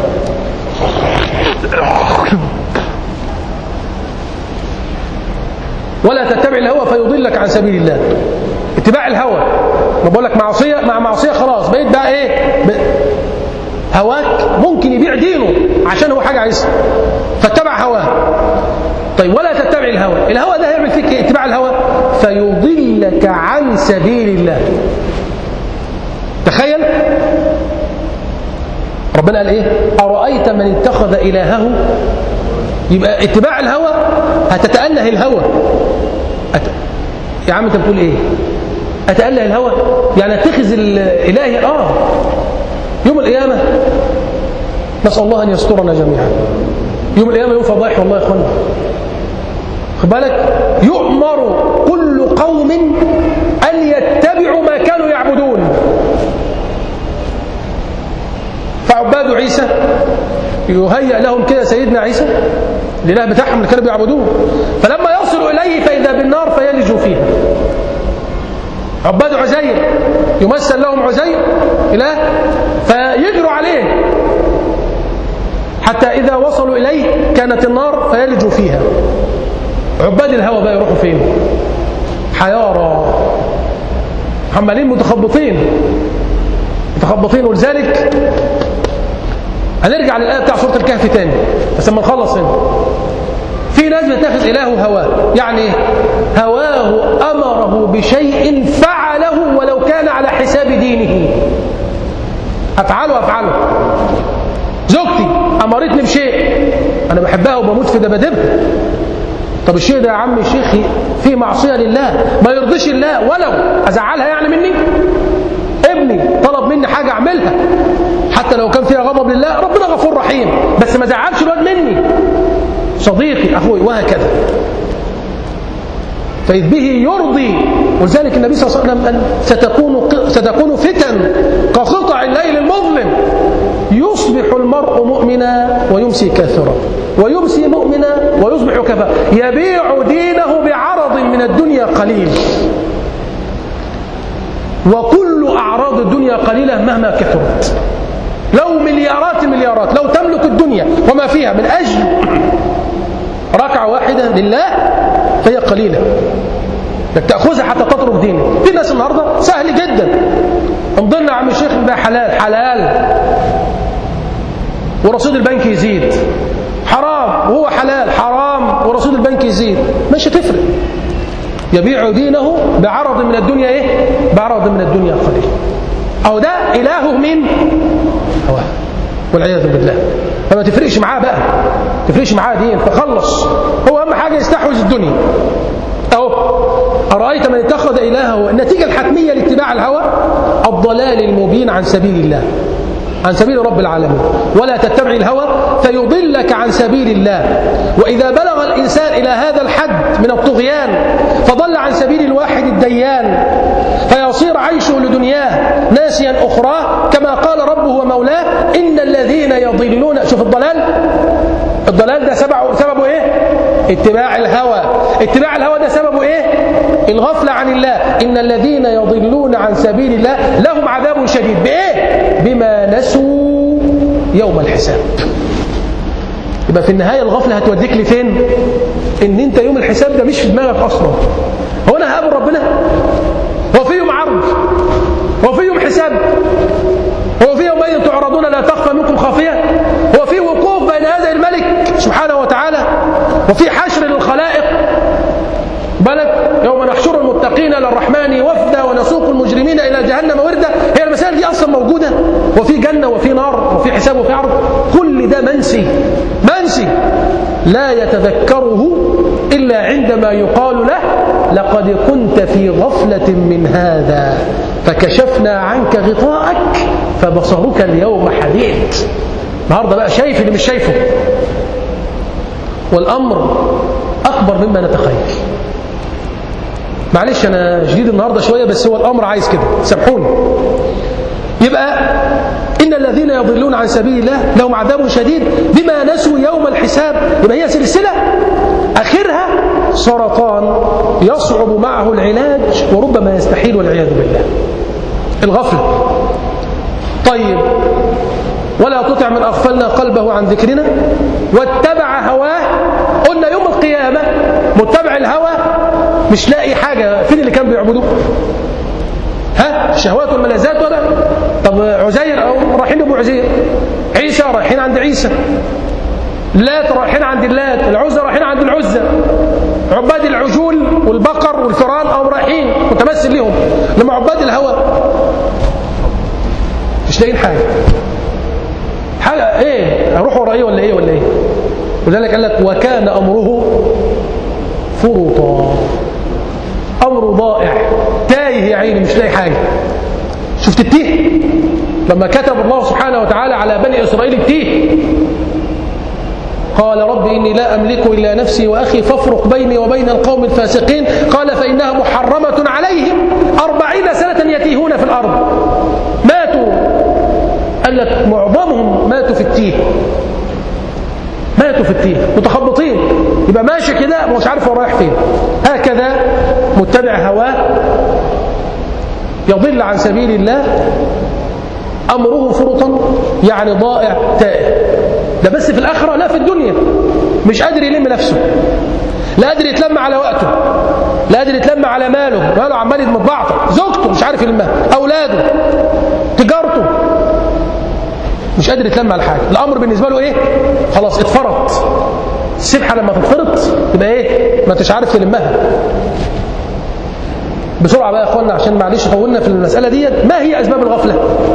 ولا تتبع الهوى فيضلك عن سبيل الله اتباع الهوى ما بقول لك معصيه مع معصيه خلاص بقيت بقى ايه ب... هواك ممكن يبيع دينه عشان هو حاجه عايزها فاتبع هواه طيب ولا تتبع الهوى الهوى ده هيعمل فيك ايه اتباع الهوى فيضلك عن سبيل الله تخيل ربنا قال ايه ارايت من اتخذ الهه يبقى اتباع الهوى هتتأله الهوى أت... يا عم انت بتقول ايه اتأله الهوى يعني اتخذ الالهي اه يوم القيامة نسأل الله أن يسترنا جميعا يوم القيامة يوم فضائح والله يا اخوانا خد بالك يؤمر كل قوم أن يتبعوا ما كانوا يعبدون فعباد عيسى يهيأ لهم كده سيدنا عيسى الإله بتاعهم اللي كانوا بيعبدوه فلما يصلوا إليه فإذا بالنار فيلجوا فيها عباد عزير يمثل لهم عزير إله فيجروا عليه حتى إذا وصلوا إليه كانت النار فيلجوا فيها عباد الهوى بقى يروحوا فين حيارى عمالين متخبطين متخبطين ولذلك هنرجع للآية بتاع سورة الكهف تاني بس لما نخلص هنا في ناس بتاخذ إله هواه يعني هواه أمره بشيء فعله ولو كان على حساب دينه أفعله أفعله زوجتي أمرتني بشيء أنا بحبها وبموت في دبادبها طب الشيء ده يا عم شيخي فيه معصية لله ما يرضيش الله ولو أزعلها يعني مني ابني طلب مني حاجة أعملها حتى لو كان فيها غضب لله ربنا غفور رحيم بس ما زعلش الواد مني صديقي أخوي وهكذا فإذ به يرضي ولذلك النبي صلى الله عليه وسلم قال ستكون, ستكون فتن كقطع الليل المظلم يصبح المرء مؤمنا ويمسي كافرا ويمسي مؤمنا ويصبح كافرا يبيع دينه بعرض من الدنيا قليل وكل أعراض الدنيا قليلة مهما كثرت لو مليارات المليارات لو تملك الدنيا وما فيها من أجل ركعة واحدة لله فهي قليلة انك تأخذها حتى تترك دينك في ناس النهاردة سهل جدا انضلنا عم الشيخ ده حلال حلال ورصيد البنك يزيد حرام وهو حلال حرام ورصيد البنك يزيد مش هتفرق يبيع دينه بعرض من الدنيا ايه بعرض من الدنيا قليل او ده اله من هواه والعياذ بالله فما تفرقش معاه بقى تفرقش معاه دين فخلص هو اهم حاجه يستحوذ الدنيا اهو ارايت من اتخذ الهه النتيجه الحتميه لاتباع الهوى الضلال المبين عن سبيل الله عن سبيل رب العالمين ولا تتبع الهوى فيضلك عن سبيل الله وإذا بلغ الإنسان إلى هذا الحد من الطغيان فضل عن سبيل الواحد الديان فيصير عيشه لدنياه ناسيا أخراه كما قال ربه ومولاه إن الذين يضلون شوف الضلال الضلال ده سببه, سببه إيه اتباع الهوى اتباع الهوى ده سببه إيه الغفلة عن الله إن الذين يضلون عن سبيل الله لهم عذاب شديد بإيه بما نسوا يوم الحساب يبقى في النهاية الغفلة هتوديك لفين ان انت يوم الحساب ده مش في دماغك اصلا هو انا هقابل ربنا هو في يوم عرض هو في يوم حساب هو في يومئذ تعرضون لا تخفى منكم خافية هو في وقوف بين يدي الملك سبحانه وتعالى وفي حشر للخلائق بالك يوم نحشر المتقين الى الرحمن وفدا ونسوق المجرمين الى جهنم وردا هي المسائل دي اصلا موجوده وفي جنه وفي نار وفي حساب وفي عرض كل ده منسي منسي لا يتذكره الا عندما يقال له لقد كنت في غفله من هذا فكشفنا عنك غطاءك فبصرك اليوم حديد النهارده بقى شايف اللي مش شايفه والامر اكبر مما نتخيل معلش انا شديد النهارده شويه بس هو الامر عايز كده سامحوني يبقى ان الذين يضلون عن سبيل الله لهم عذاب شديد بما نسوا يوم الحساب يبقى هي سلسله اخرها سرطان يصعب معه العلاج وربما يستحيل والعياذ بالله الغفله طيب ولا تطع من اغفلنا قلبه عن ذكرنا واتبع هواه قلنا يوم القيامه متبع الهوى مش لاقي حاجة فين اللي كان بيعبدوه ها الشهوات والملذات ولا طب عزير أو رايحين لأبو عزير عيسى رايحين عند عيسى لات رايحين عند اللات العزى رايحين عند العزى عباد العجول والبقر والفران أو رايحين متمثل لهم لما عباد الهوى مش لاقيين حاجة حاجة ايه اروح ورا ايه ولا ايه ولا ايه ولذلك قال لك وكان امره فرطا امره ضائع تايه يا عيني مش لاقي حاجه شفت التيه لما كتب الله سبحانه وتعالى على بني اسرائيل التيه قال رب إني لا أملك إلا نفسي وأخي فافرق بيني وبين القوم الفاسقين قال فإنها محرمة عليهم أربعين سنة يتيهون في الأرض ماتوا قال لك معظمهم ماتوا في التيه ماتوا في التيه متخبطين يبقى ماشي كده مش عارف هو رايح فين هكذا متبع هواه يضل عن سبيل الله أمره فرطا يعني ضائع تائه ده بس في الآخرة لا في الدنيا مش قادر يلم نفسه لا قادر يتلم على وقته لا قادر يتلم على ماله ماله عمال يتمضعطر زوجته مش عارف يلمها أولاده تجارته مش قادر يتلم على حاجة الأمر بالنسبة له إيه خلاص اتفرط السبحة لما تتفرط يبقى إيه ما انتش عارف تلمها بسرعة بقى يا أخوانا عشان معلش طولنا في المسألة دي ما هي أسباب الغفلة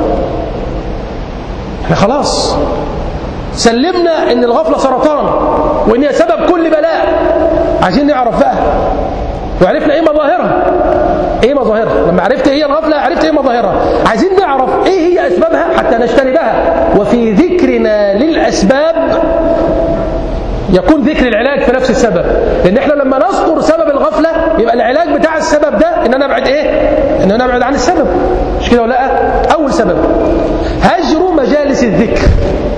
احنا خلاص سلمنا ان الغفلة سرطان وان هي سبب كل بلاء عايزين نعرف بقى وعرفنا ايه مظاهرها ايه مظاهرها لما عرفت ايه الغفلة عرفت ايه مظاهرها عايزين نعرف ايه هي اسبابها حتى نجتنبها وفي ذكرنا للاسباب يكون ذكر العلاج في نفس السبب لان احنا لما نذكر سبب الغفلة يبقى العلاج بتاع السبب ده ان انا ابعد ايه ان انا ابعد عن السبب مش كده ولا لا اول سبب هجر مجالس الذكر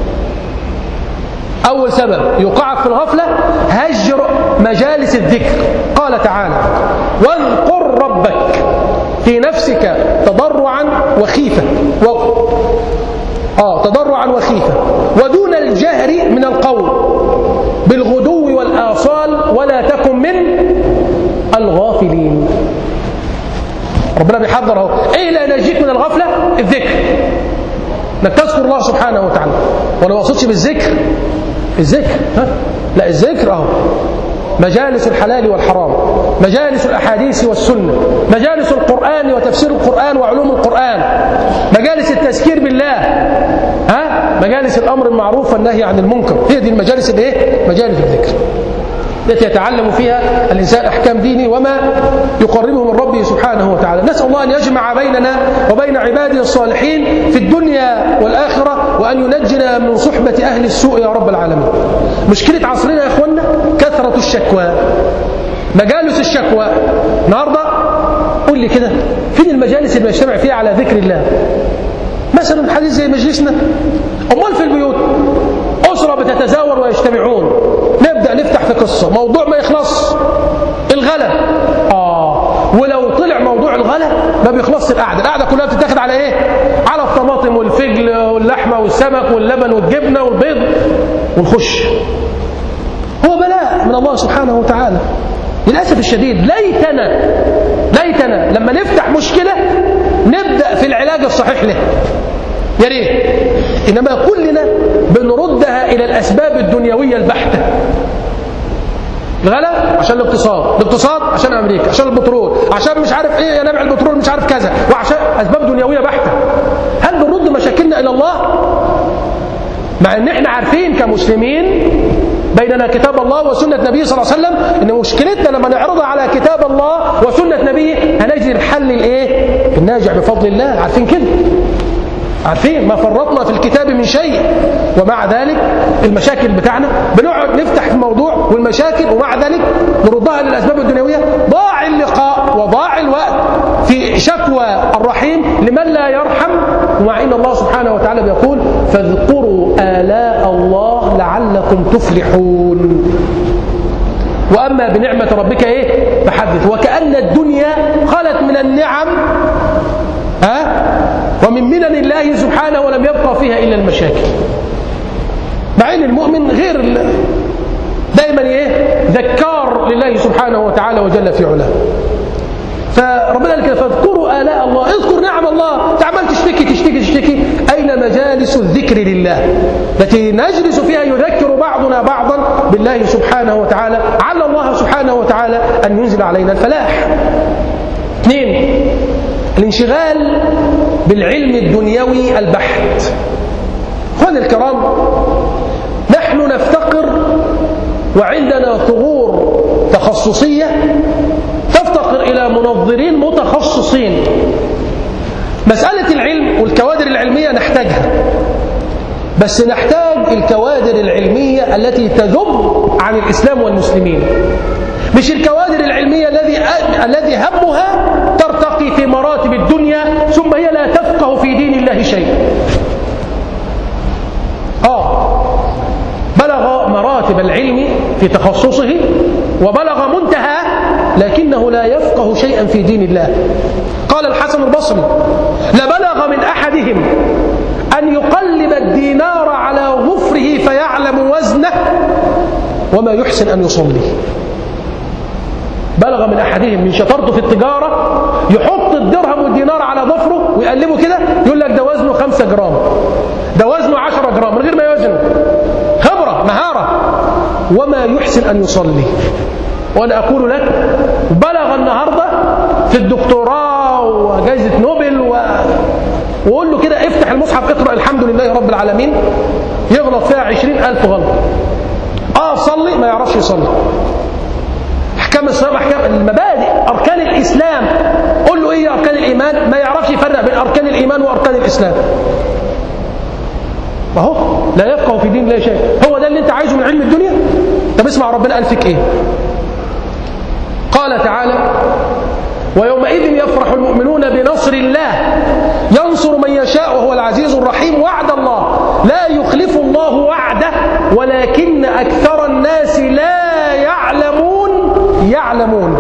أول سبب يوقعك في الغفلة هجر مجالس الذكر قال تعالى واذكر ربك في نفسك تضرعا وخيفة و... آه تضرعا وخيفة ودون الجهر من القول بالغدو والآصال ولا تكن من الغافلين ربنا بيحضر اهو ايه اللي ينجيك من الغفلة الذكر انك تذكر الله سبحانه وتعالى وانا ما اقصدش بالذكر الذكر ها لا الذكر اهو مجالس الحلال والحرام مجالس الاحاديث والسنه مجالس القران وتفسير القران وعلوم القران مجالس التذكير بالله ها مجالس الامر المعروف والنهي عن المنكر هي دي المجالس اللي ايه مجالس الذكر التي يتعلم فيها الإنسان أحكام دينه وما يقربه من ربه سبحانه وتعالى نسأل الله أن يجمع بيننا وبين عباده الصالحين في الدنيا والآخرة وأن ينجنا من صحبة أهل السوء يا رب العالمين مشكلة عصرنا يا إخوانا كثرة الشكوى مجالس الشكوى النهاردة قول لي كده فين المجالس اللي بنجتمع فيها على ذكر الله مثلا حديث زي مجلسنا أمال في البيوت أسرة بتتزاور ويجتمعون نبدأ نفتح في قصة موضوع ما يخلص الغلا آه ولو طلع موضوع الغلا ما بيخلصش القعدة القعدة كلها بتتاخد على إيه على الطماطم والفجل واللحمة والسمك واللبن والجبنة والبيض ونخش هو بلاء من الله سبحانه وتعالى للأسف الشديد ليتنا ليتنا لما نفتح مشكلة نبدأ في العلاج الصحيح له يا ريت إنما كلنا بنردها إلى الأسباب الدنيوية البحتة الغلا عشان الاقتصاد الاقتصاد عشان أمريكا عشان البترول عشان مش عارف إيه ينابع البترول مش عارف كذا وعشان أسباب دنيوية بحتة هل بنرد مشاكلنا إلى الله مع ان احنا عارفين كمسلمين بيننا كتاب الله وسنة نبيه صلى الله عليه وسلم ان مشكلتنا لما نعرضها على كتاب الله وسنة نبيه هنجد الحل الايه الناجع بفضل الله عارفين كده عارفين ما فرطنا في الكتاب من شيء ومع ذلك المشاكل بتاعنا بنقعد نفتح في الموضوع والمشاكل ومع ذلك نردها للأسباب الدنيوية ضاع اللقاء وضاع الوقت في شكوى الرحيم لمن لا يرحم ومع ان الله سبحانه وتعالى بيقول فاذكروا آلاء الله لعلكم تفلحون وأما بنعمة ربك إيه فحدث وكأن الدنيا خلت من النعم ها ومن منن الله سبحانه ولم يبقى فيها إلا المشاكل مع ان المؤمن غير دائما ايه ذكار لله سبحانه وتعالى وجل في علاه فربنا قال كده فاذكروا آلاء الله اذكر نعم الله تعمل تشتكي تشتكي تشتكي أين مجالس الذكر لله التي نجلس فيها يذكر بعضنا بعضا بالله سبحانه وتعالى على الله سبحانه وتعالى أن ينزل علينا الفلاح اثنين الانشغال بالعلم الدنيوي البحت اخواني الكرام نحن نفتقر وعندنا ثغور تخصصية تفتقر إلى منظرين متخصصين مسألة العلم والكوادر العلمية نحتاجها بس نحتاج الكوادر العلمية التي تذب عن الإسلام والمسلمين مش الكوادر العلمية الذي الذي همها ترتقي في مراتب الدنيا ثم هي لا تفقه في دين الله شيء آه بلغ مراتب العلم في تخصصه وبلغ منتهى لكنه لا يفقه شيئا في دين الله قال الحسن البصري لبلغ من أحدهم أن يقلب الدينار على ظفره فيعلم وزنه وما يحسن أن يصلي بلغ من أحدهم من شطارته في التجارة يحط الدرهم والدينار على ظفره ويقلبه كده يقول لك ده وزنه 5 جرام ده وزنه 10 جرام من غير ما يوزنه خبرة مهارة وما يحسن أن يصلي وأنا أقول لك بلغ النهاردة في الدكتوراه وجائزة نوبل و... وقول له كده افتح المصحف اقرأ الحمد لله رب العالمين يغلط فيها عشرين ألف غلط آه صلي ما يعرفش يصلي أحكام الصلاة أحكام المبادئ أركان الإسلام قول له إيه أركان الإيمان ما يعرفش يفرق بين أركان الإيمان وأركان الإسلام اهو لا يفقه في دين الله شيء هو ده اللي انت عايزه من علم الدنيا طب اسمع ربنا قال فيك ايه قال تعالى ويومئذ يفرح المؤمنون بنصر الله ينصر من يشاء وهو العزيز الرحيم وعد الله لا يخلف الله وعده ولكن أكثر الناس لا يعلمون يعلمون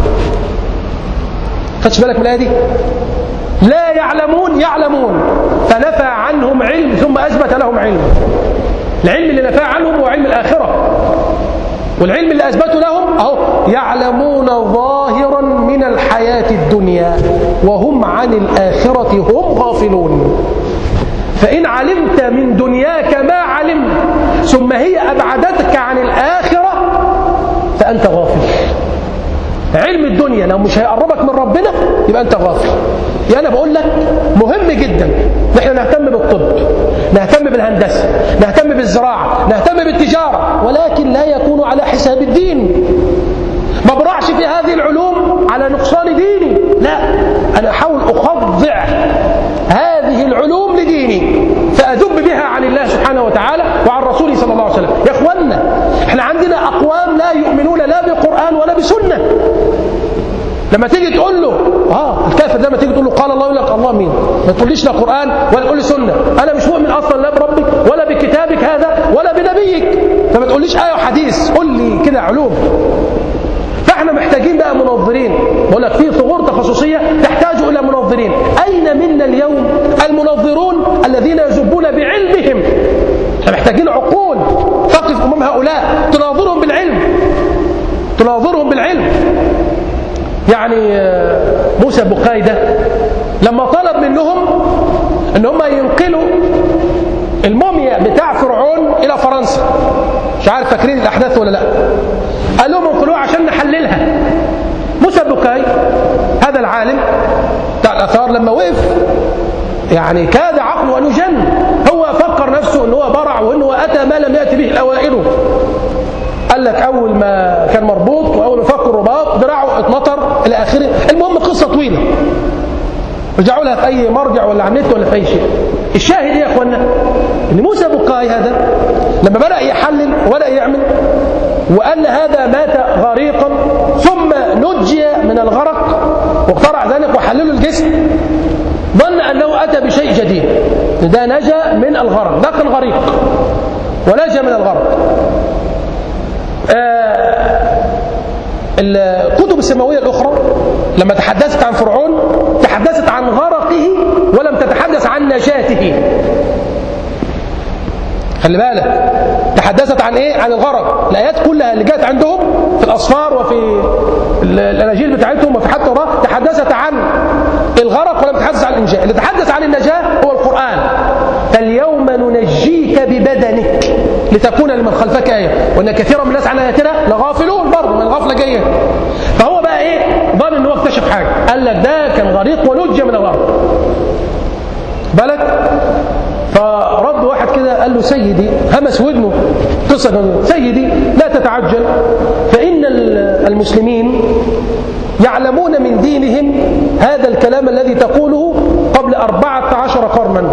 خدش بالك من الآية دي لا يعلمون يعلمون فنفى عنهم علم ثم أثبت لهم علم العلم اللي نفى عنهم هو علم الآخرة والعلم اللي أثبته لهم أهو يعلمون ظاهرا من الحياة الدنيا وهم عن الآخرة هم غافلون فإن علمت من دنياك ما علمت ثم هي أبعدتك عن الآخرة فأنت غافل علم الدنيا لو مش هيقربك من ربنا يبقى أنت غافل يعني أنا بقول لك مهم جدا نحن نهتم بالطب نهتم بالهندسة نهتم بالزراعة نهتم بالتجارة ولكن لا يكون على حساب الدين ما برعش في هذه العلوم على نقصان ديني لا أنا أحاول أخضع هذه العلوم لديني فأذب بها عن سبحانه وتعالى وعن رسوله صلى الله عليه وسلم يا اخوانا احنا عندنا اقوام لا يؤمنون لا بقران ولا بسنه لما تيجي تقول له اه الكافر ده لما تيجي تقول له قال الله يقول لك الله مين ما تقوليش لا قران ولا تقول لي سنه انا مش مؤمن اصلا لا بربك ولا بكتابك هذا ولا بنبيك فما تقوليش ايه وحديث قول لي كده علوم فاحنا محتاجين بقى منظرين بقول لك في ثغور تخصصيه تحتاج الى منظرين اين منا اليوم المنظرون الذين يزبون بعلمهم احنا محتاجين عقول تقف امام هؤلاء تناظرهم بالعلم تناظرهم بالعلم يعني موسى بقايدة لما طلب منهم ان هم ينقلوا الموميا بتاع فرعون الى فرنسا مش عارف فاكرين الاحداث ولا لا قال لهم انقلوها عشان نحللها موسى بقاي هذا العالم بتاع الاثار لما وقف يعني كاد عقله ان يجن هو فكر نفسه ان هو برع وان هو اتى ما لم ياتي به الاوائل قال لك اول ما كان مربوط واول ما فك الرباط دراعه اتنطر الى اخره المهم قصه طويله رجعوا لها في اي مرجع ولا على النت ولا في اي شيء الشاهد ايه يا اخوانا ان موسى بقاي هذا لما بدا يحلل وبدا يعمل وان هذا مات غريقا ثم نجي من الغرق واقترع ذلك وحللوا الجسم ظن انه اتى بشيء جديد ده نجا من الغرق ده كان غريق ونجا من الغرق الكتب السماوية الأخرى لما تحدثت عن فرعون تحدثت عن غرقه ولم تتحدث عن نجاته خلي بالك تحدثت عن ايه عن الغرق الايات كلها اللي جت عندهم في الاصفار وفي الاناجيل بتاعتهم وفي حتى التوراه تحدثت عن الغرق ولم تتحدث عن الانجاء اللي تحدث عن النجاه هو القران فاليوم ننجيك ببدنك لتكون لمن خلفك ايه وان كثيرا من الناس عن اياتنا لغافلون برضه من الغفله جايه فهو بقى ايه ظن ان هو اكتشف حاجه قال لك ده كان غريق ونج من الغرق بالك فرد واحد كده قال له سيدي همس ودنه قصة سيدي لا تتعجل فإن المسلمين يعلمون من دينهم هذا الكلام الذي تقوله قبل أربعة عشر قرنا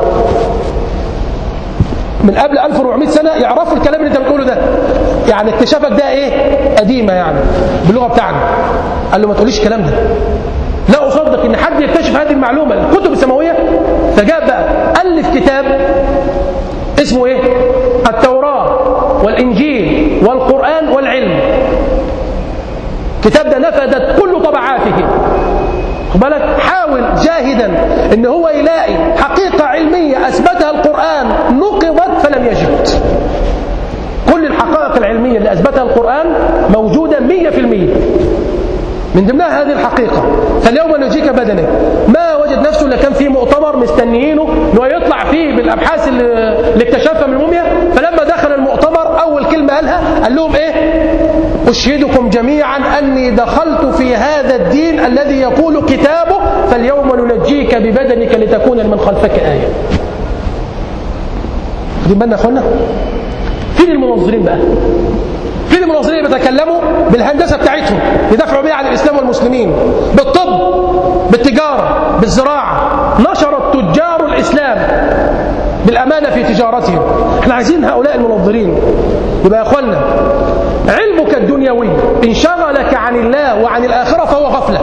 من قبل 1400 سنة يعرفوا الكلام اللي انت بتقوله ده يعني اكتشافك ده ايه قديمة يعني باللغة بتاعنا قال له ما تقوليش الكلام ده لا أصدق إن حد يكتشف هذه المعلومة الكتب السماوية فجاء بقى ألف كتاب اسمه إيه؟ التوراة والإنجيل والقرآن والعلم الكتاب ده نفدت كل طبعاته بالك حاول جاهدا ان هو يلاقي حقيقة علمية اثبتها القرآن نقضت فلم يجد كل الحقائق العلمية اللي اثبتها القرآن موجودة مية في المية من ضمنها هذه الحقيقة فاليوم نجيك بدنك ما وجد نفسه إلا كان في مؤتمر مستنيينه انه يطلع فيه بالأبحاث اللي اكتشفها من الموميا فلما دخل المؤتمر أول كلمة قالها قال لهم إيه أشهدكم جميعا أني دخلت في هذا الدين الذي يقول كتابه فاليوم ننجيك ببدنك لتكون لمن خلفك آية خدين بالنا يا أخوانا فين المنظرين بقى فين المناظرين بيتكلموا بالهندسه بتاعتهم يدافعوا بيها عن الاسلام والمسلمين بالطب بالتجاره بالزراعه نشر التجار الاسلام بالامانه في تجارتهم احنا عايزين هؤلاء المنظرين يبقى يا اخوانا علمك الدنيوي ان شغلك عن الله وعن الاخره فهو غفله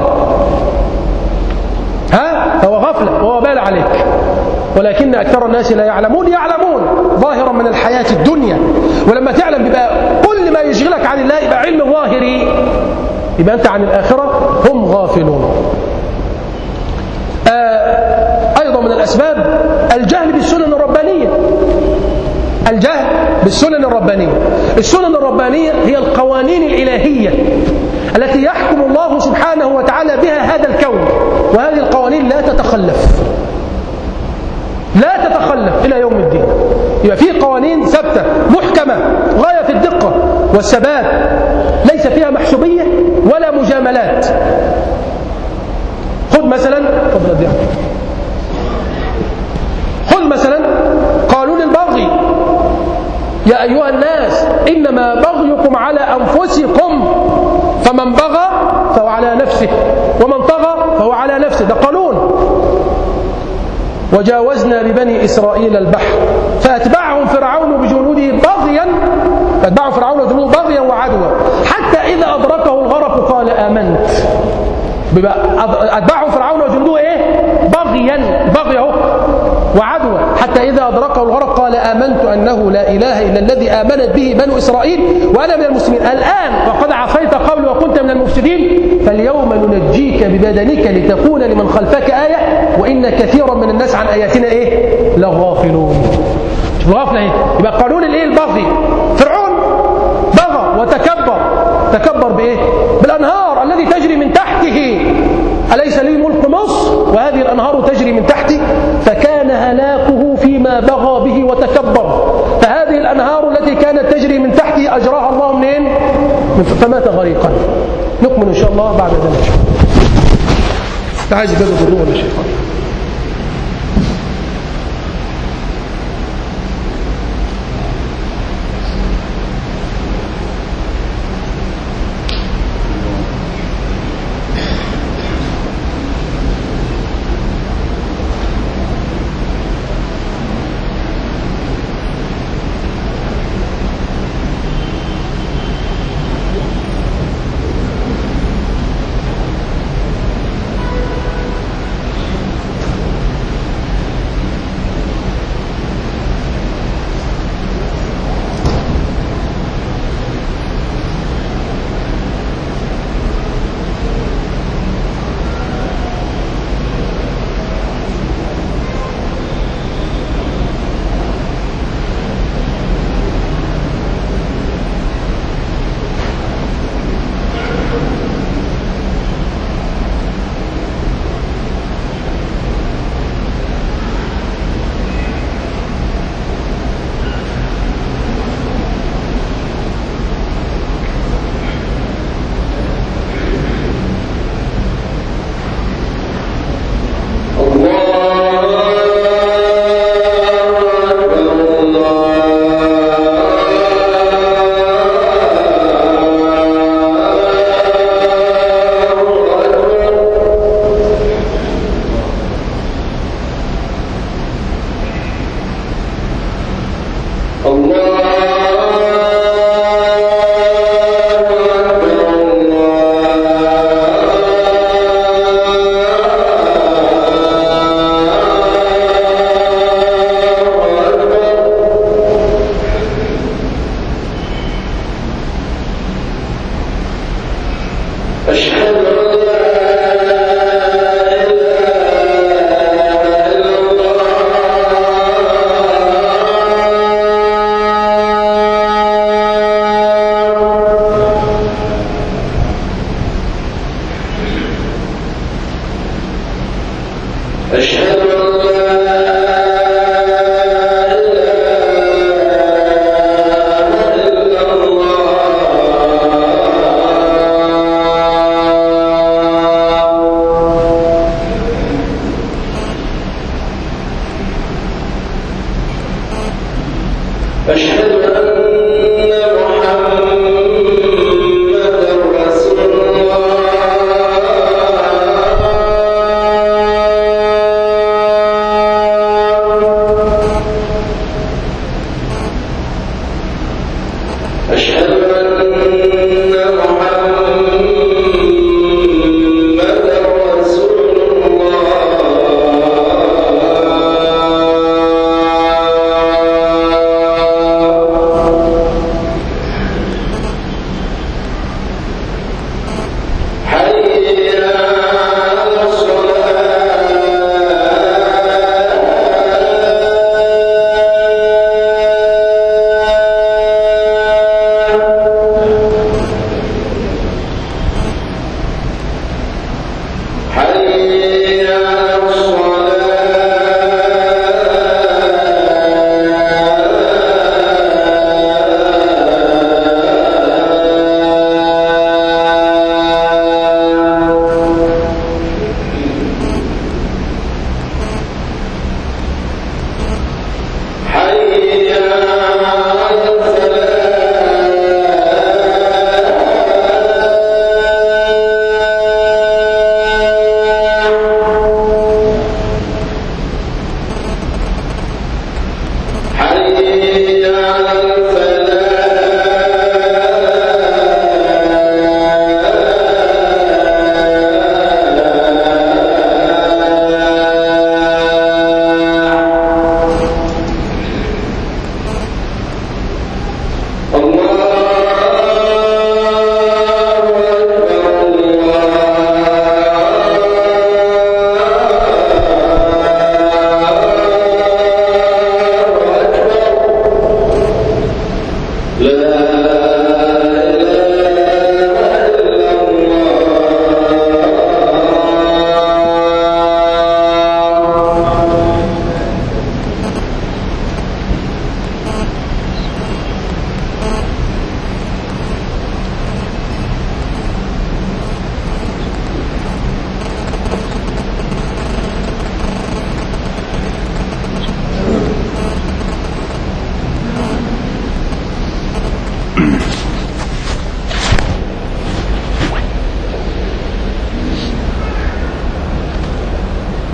ها فهو غفله وهو بال عليك ولكن أكثر الناس لا يعلمون يعلمون ظاهرا من الحياة الدنيا ولما تعلم بيبقى كل ما يشغلك عن الله يبقى علم ظاهري يبقى أنت عن الآخرة هم غافلون آه أيضا من الأسباب الجهل بالسنن الربانية الجهل بالسنن الربانية السنن الربانية هي القوانين الإلهية التي يحكم الله سبحانه وتعالى بها هذا الكون وهذه القوانين لا تتخلف لا تتخلف إلى يوم الدين يبقى في قوانين ثابتة محكمة غاية في الدقة والثبات ليس فيها محسوبية ولا مجاملات خذ مثلا خذ مثلا قانون البغي يا أيها الناس إنما بغيكم على أنفسكم فمن بغى فهو على نفسه ومن طغى فهو على نفسه ده قانون وجاوزنا ببني إسرائيل البحر فأتبعهم فرعون أتبعه فرعون وجنوده بغيا وعدوى حتى إذا أدركه الغرق قال آمنت أتبعه فرعون وجنوده إيه بغيا بغي اهو وعدوى حتى إذا أدركه الغرق قال آمنت أنه لا إله إلا الذي آمنت به بنو إسرائيل وأنا من المسلمين الآن وقد عصيت قبل وكنت من المفسدين فاليوم ننجيك ببدنك لتكون لمن خلفك آية وإن كثيرا من الناس عن آياتنا إيه لغافلون الغفلة إيه يبقى قانون الإيه البغي فرعون بغى وتكبر تكبر بإيه بالأنهار الذي تجري من تحته أليس لي ملك مصر وهذه الأنهار تجري من تحتي فكان هلاكه فيما بغى به وتكبر فهذه الأنهار التي كانت تجري من تحته أجراها الله منين فمات غريقا نكمل إن شاء الله بعد ذلك تعالى باب الوضوء ولا شيطان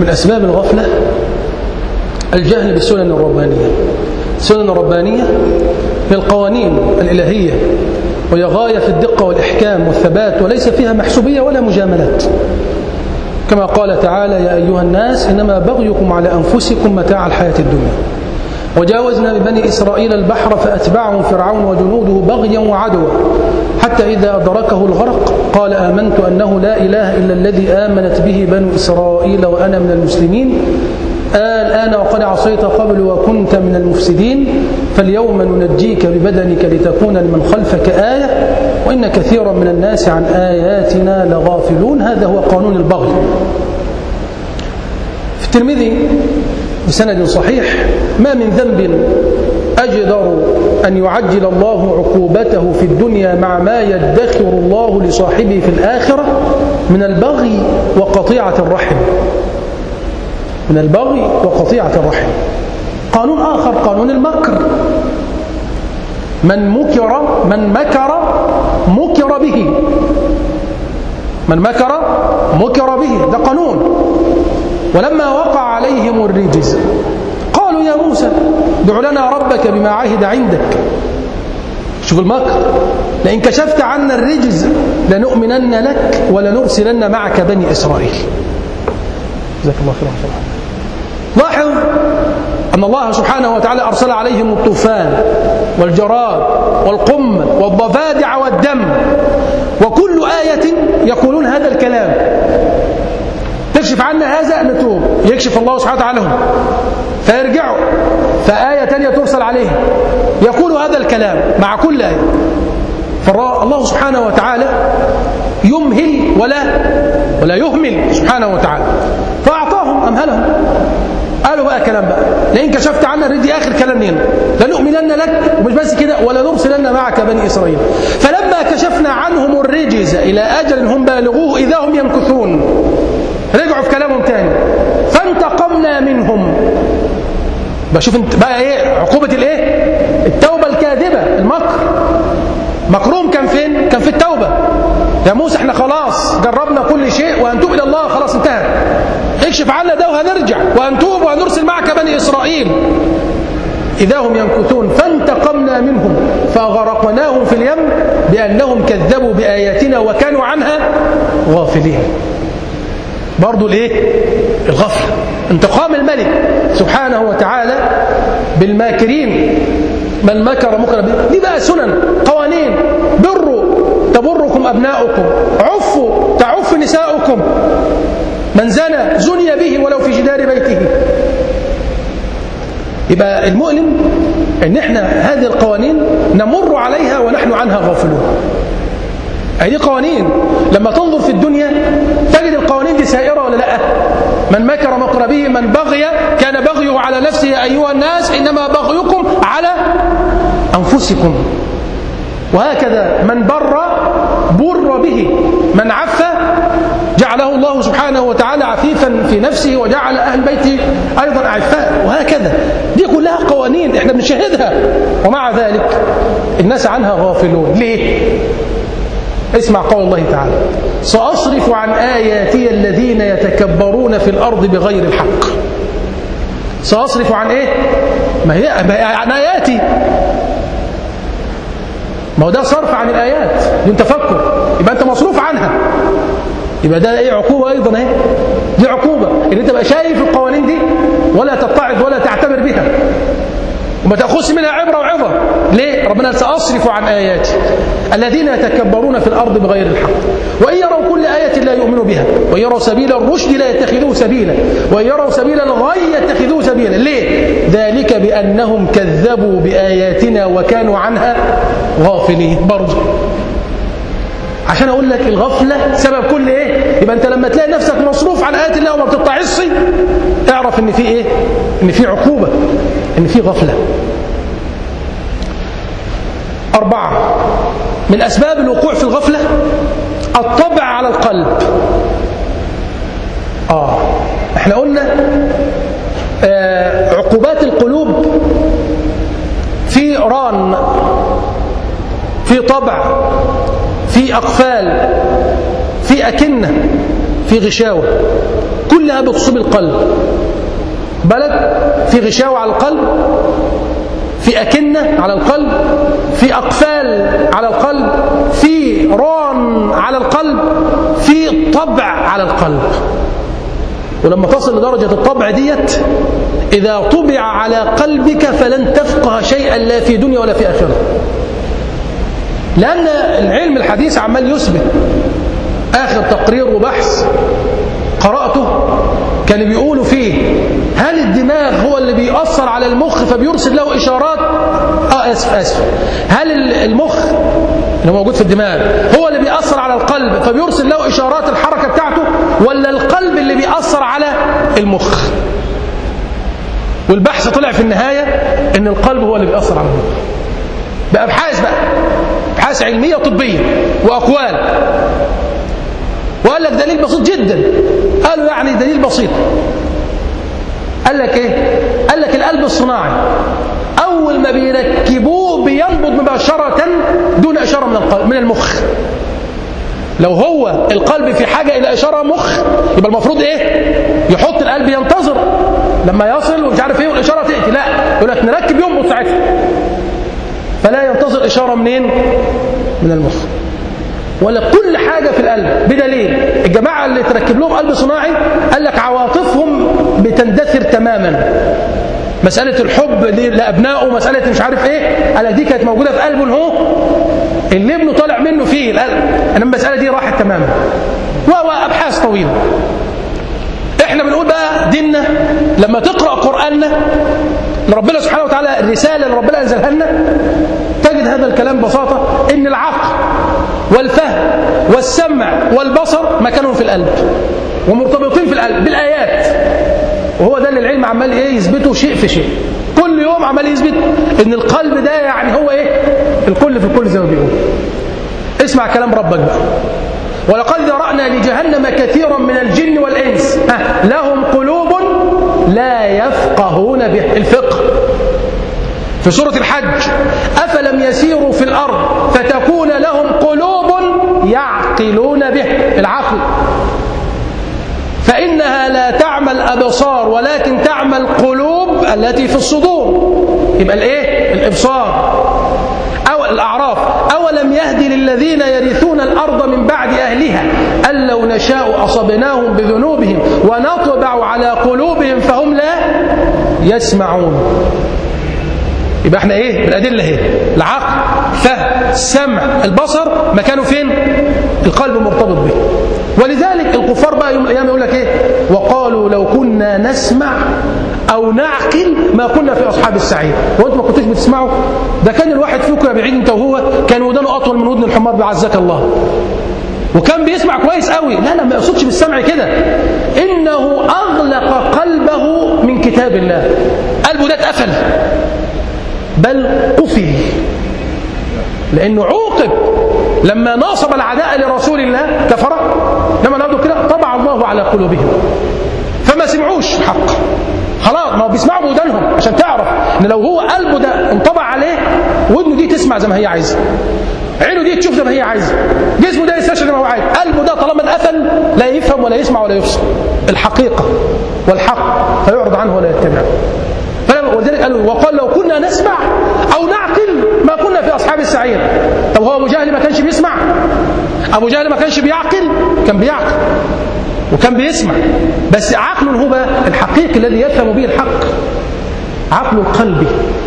من أسباب الغفلة الجهل بالسنن الربانية السنن الربانية هي القوانين الإلهية وهي غاية في الدقة والإحكام والثبات وليس فيها محسوبية ولا مجاملات كما قال تعالى يا أيها الناس إنما بغيكم على أنفسكم متاع الحياة الدنيا وجاوزنا ببني إسرائيل البحر فأتبعهم فرعون وجنوده بغيا وعدوا حتى إذا أدركه الغرق قال آمنت أنه لا إله إلا الذي آمنت به بنو إسرائيل وأنا من المسلمين الآن وقد عصيت قبل وكنت من المفسدين فاليوم ننجيك ببدنك لتكون لمن خلفك آية وإن كثيرا من الناس عن آياتنا لغافلون هذا هو قانون البغي في الترمذي بسند صحيح ما من ذنب أجدر أن يعجل الله عقوبته في الدنيا مع ما يدخر الله لصاحبه في الآخرة من البغي وقطيعة الرحم من البغي وقطيعة الرحم قانون آخر قانون المكر من مكر من مكر مكر به من مكر مكر به ده قانون ولما وقع عليهم الرجز قالوا يا موسى دع لنا ربك بما عهد عندك شوف المكر لئن كشفت عنا الرجز لنؤمنن لك ولنرسلن معك بني إسرائيل جزاك الله خيرا لاحظ أن الله سبحانه وتعالى أرسل عليهم الطوفان والجراد والقمل والضفادع والدم وكل آية يقولون هذا الكلام تكشف عنا هذا نتوب يكشف الله سبحانه وتعالى لهم فيرجعوا فآية تانية ترسل عليهم يقول هذا الكلام مع كل آية فالله سبحانه وتعالى يمهل ولا ولا يهمل سبحانه وتعالى فأعطاهم أمهلهم قالوا بقى كلام بقى لئن كشفت عنا ردي آخر كلام لنا لنؤمنن لك ومش بس كده ولا نرسلن معك بني إسرائيل فلما كشفنا عنهم الرجز إلى أجل هم بالغوه إذا هم يمكثون رجعوا في كلامهم تاني فانتقمنا منهم بشوف انت بقى ايه عقوبة الايه التوبة الكاذبة المكر مكروم كان فين كان في التوبة يا موسى احنا خلاص جربنا كل شيء وهنتوب الى الله خلاص انتهى اكشف عنا ده وهنرجع وهنتوب وهنرسل معك بني اسرائيل إذا هم ينكثون فانتقمنا منهم فغرقناهم في اليم بأنهم كذبوا بآياتنا وكانوا عنها غافلين برضو الايه الغفله انتقام الملك سبحانه وتعالى بالماكرين من مكر مكر به دي بقى سنن قوانين بروا تبركم ابناؤكم عفوا تعف نساؤكم من زنى زني به ولو في جدار بيته يبقى المؤلم ان احنا هذه القوانين نمر عليها ونحن عنها غافلون هذه قوانين لما تنظر في الدنيا تجد القوانين دي سائرة ولا لا من مكر مكر به من بغي كان بغيه على نفسه أيها الناس إنما بغيكم على أنفسكم وهكذا من بر بر به من عف جعله الله سبحانه وتعالى عفيفا في نفسه وجعل أهل بيته أيضا أعفاء وهكذا دي كلها قوانين احنا بنشاهدها ومع ذلك الناس عنها غافلون ليه؟ اسمع قول الله تعالى سأصرف عن آياتي الذين يتكبرون في الأرض بغير الحق سأصرف عن إيه؟ ما هي عن آياتي ما هو ده صرف عن الآيات دي تفكر يبقى أنت مصروف عنها يبقى ده ايه عقوبة أيضا اهي دي عقوبة ان انت بقى شايف القوانين دي ولا تتعظ ولا تعتبر بها وما تأخذش منها عبرة وعظة ليه؟ ربنا سأصرف عن آياتي الذين يتكبرون في الأرض بغير الحق وإن يروا كل آية لا يؤمنوا بها وإن يروا سبيل الرشد لا يتخذوه سبيلا وإن يروا سبيل الغي يتخذوه سبيلا ليه؟ ذلك بأنهم كذبوا بآياتنا وكانوا عنها غافلين برضه عشان اقول لك الغفله سبب كل ايه يبقى انت لما تلاقي نفسك مصروف عن ايات الله وما بتتعصي اعرف ان في ايه ان في عقوبه ان في غفله اربعه من اسباب الوقوع في الغفله الطبع على القلب اه احنا قلنا آه عقوبات القلوب في ران في طبع في أقفال في أكنة في غشاوة كلها بتصيب القلب بلد في غشاوة على القلب في أكنة على القلب في أقفال على القلب في ران على القلب في طبع على القلب ولما تصل لدرجة الطبع ديت إذا طبع على قلبك فلن تفقه شيئا لا في دنيا ولا في آخرة لأن العلم الحديث عمال يثبت آخر تقرير وبحث قرأته كانوا بيقولوا فيه هل الدماغ هو اللي بيأثر على المخ فبيرسل له إشارات آه أسف أسف هل المخ اللي موجود في الدماغ هو اللي بيأثر على القلب فبيرسل له إشارات الحركة بتاعته ولا القلب اللي بيأثر على المخ والبحث طلع في النهاية ان القلب هو اللي بيأثر على المخ بأبحاث بقى أبحاث علمية طبية وأقوال وقال لك دليل بسيط جدا قالوا يعني دليل بسيط قال لك ايه قال لك القلب الصناعي اول ما بيركبوه بينبض مباشره دون اشاره من القلب من المخ لو هو القلب في حاجه الى اشاره مخ يبقى المفروض ايه يحط القلب ينتظر لما يصل ومش عارف ايه والاشاره تاتي لا يقول لك نركب ينبض ساعتها فلا ينتظر اشاره منين من المخ ولا كل حاجة في القلب بدليل الجماعة اللي تركب لهم قلب صناعي قال لك عواطفهم بتندثر تماما مسألة الحب لأبنائه مسألة مش عارف ايه قال دي كانت موجودة في قلبه هو اللي ابنه طالع منه فيه القلب انما المسألة دي راحت تماما وأبحاث طويلة احنا بنقول بقى ديننا لما تقرأ قرآننا لربنا سبحانه وتعالى الرسالة اللي ربنا أنزلها لنا تجد هذا الكلام ببساطة ان العقل والفهم والسمع والبصر مكانهم في القلب ومرتبطين في القلب بالآيات وهو ده اللي العلم عمال ايه يثبته شيء في شيء كل يوم عمال يثبت ان القلب ده يعني هو ايه الكل في الكل زي ما بيقول اسمع كلام ربك بقى ولقد ذرأنا لجهنم كثيرا من الجن والإنس لهم قلوب لا يفقهون به الفقه في سورة الحج أفلم يسيروا في الأرض فتكون لهم قلوب يعقلون به العقل فإنها لا تعمى الأبصار ولكن تعمى القلوب التي في الصدور يبقى الإيه؟ الإبصار أو الأعراف أولم يهدي للذين يرثون الأرض من بعد أهلها أن لو نشاء أصبناهم بذنوبهم ونطبع على قلوبهم فهم لا يسمعون يبقى احنا ايه بالادله اهي العقل فهم السمع البصر مكانه فين القلب مرتبط به ولذلك الكفار بقى يوم الايام يقول لك ايه وقالوا لو كنا نسمع او نعقل ما كنا في اصحاب السعير وانتم ما كنتوش بتسمعوا ده كان الواحد فيكم يا بعيد انت وهو كان ودانه اطول من ودن الحمار بعزك الله وكان بيسمع كويس قوي لا لا ما يقصدش بالسمع كده انه اغلق قلبه من كتاب الله قلبه ده اتقفل بل قفل لأنه عوقب لما ناصب العداء لرسول الله كفر لما نقول كده طبع الله على قلوبهم فما سمعوش حق خلاص ما هو بيسمعوا بودانهم عشان تعرف ان لو هو قلبه ده انطبع عليه ودنه دي تسمع زي ما هي عايزه عينه دي تشوف زي ما هي عايزه جسمه ده يستشعر زي ما هو عايز قلبه ده طالما اتقفل لا يفهم ولا يسمع ولا يبصر الحقيقه والحق فيعرض عنه ولا يتبعه ولذلك قالوا وقال لو كنا نسمع أو نعقل ما كنا في أصحاب السعير طب هو أبو جهل ما كانش بيسمع أبو جهل ما كانش بيعقل كان بيعقل وكان بيسمع بس عقله هو بقى الحقيقي الذي يفهم به الحق عقل القلب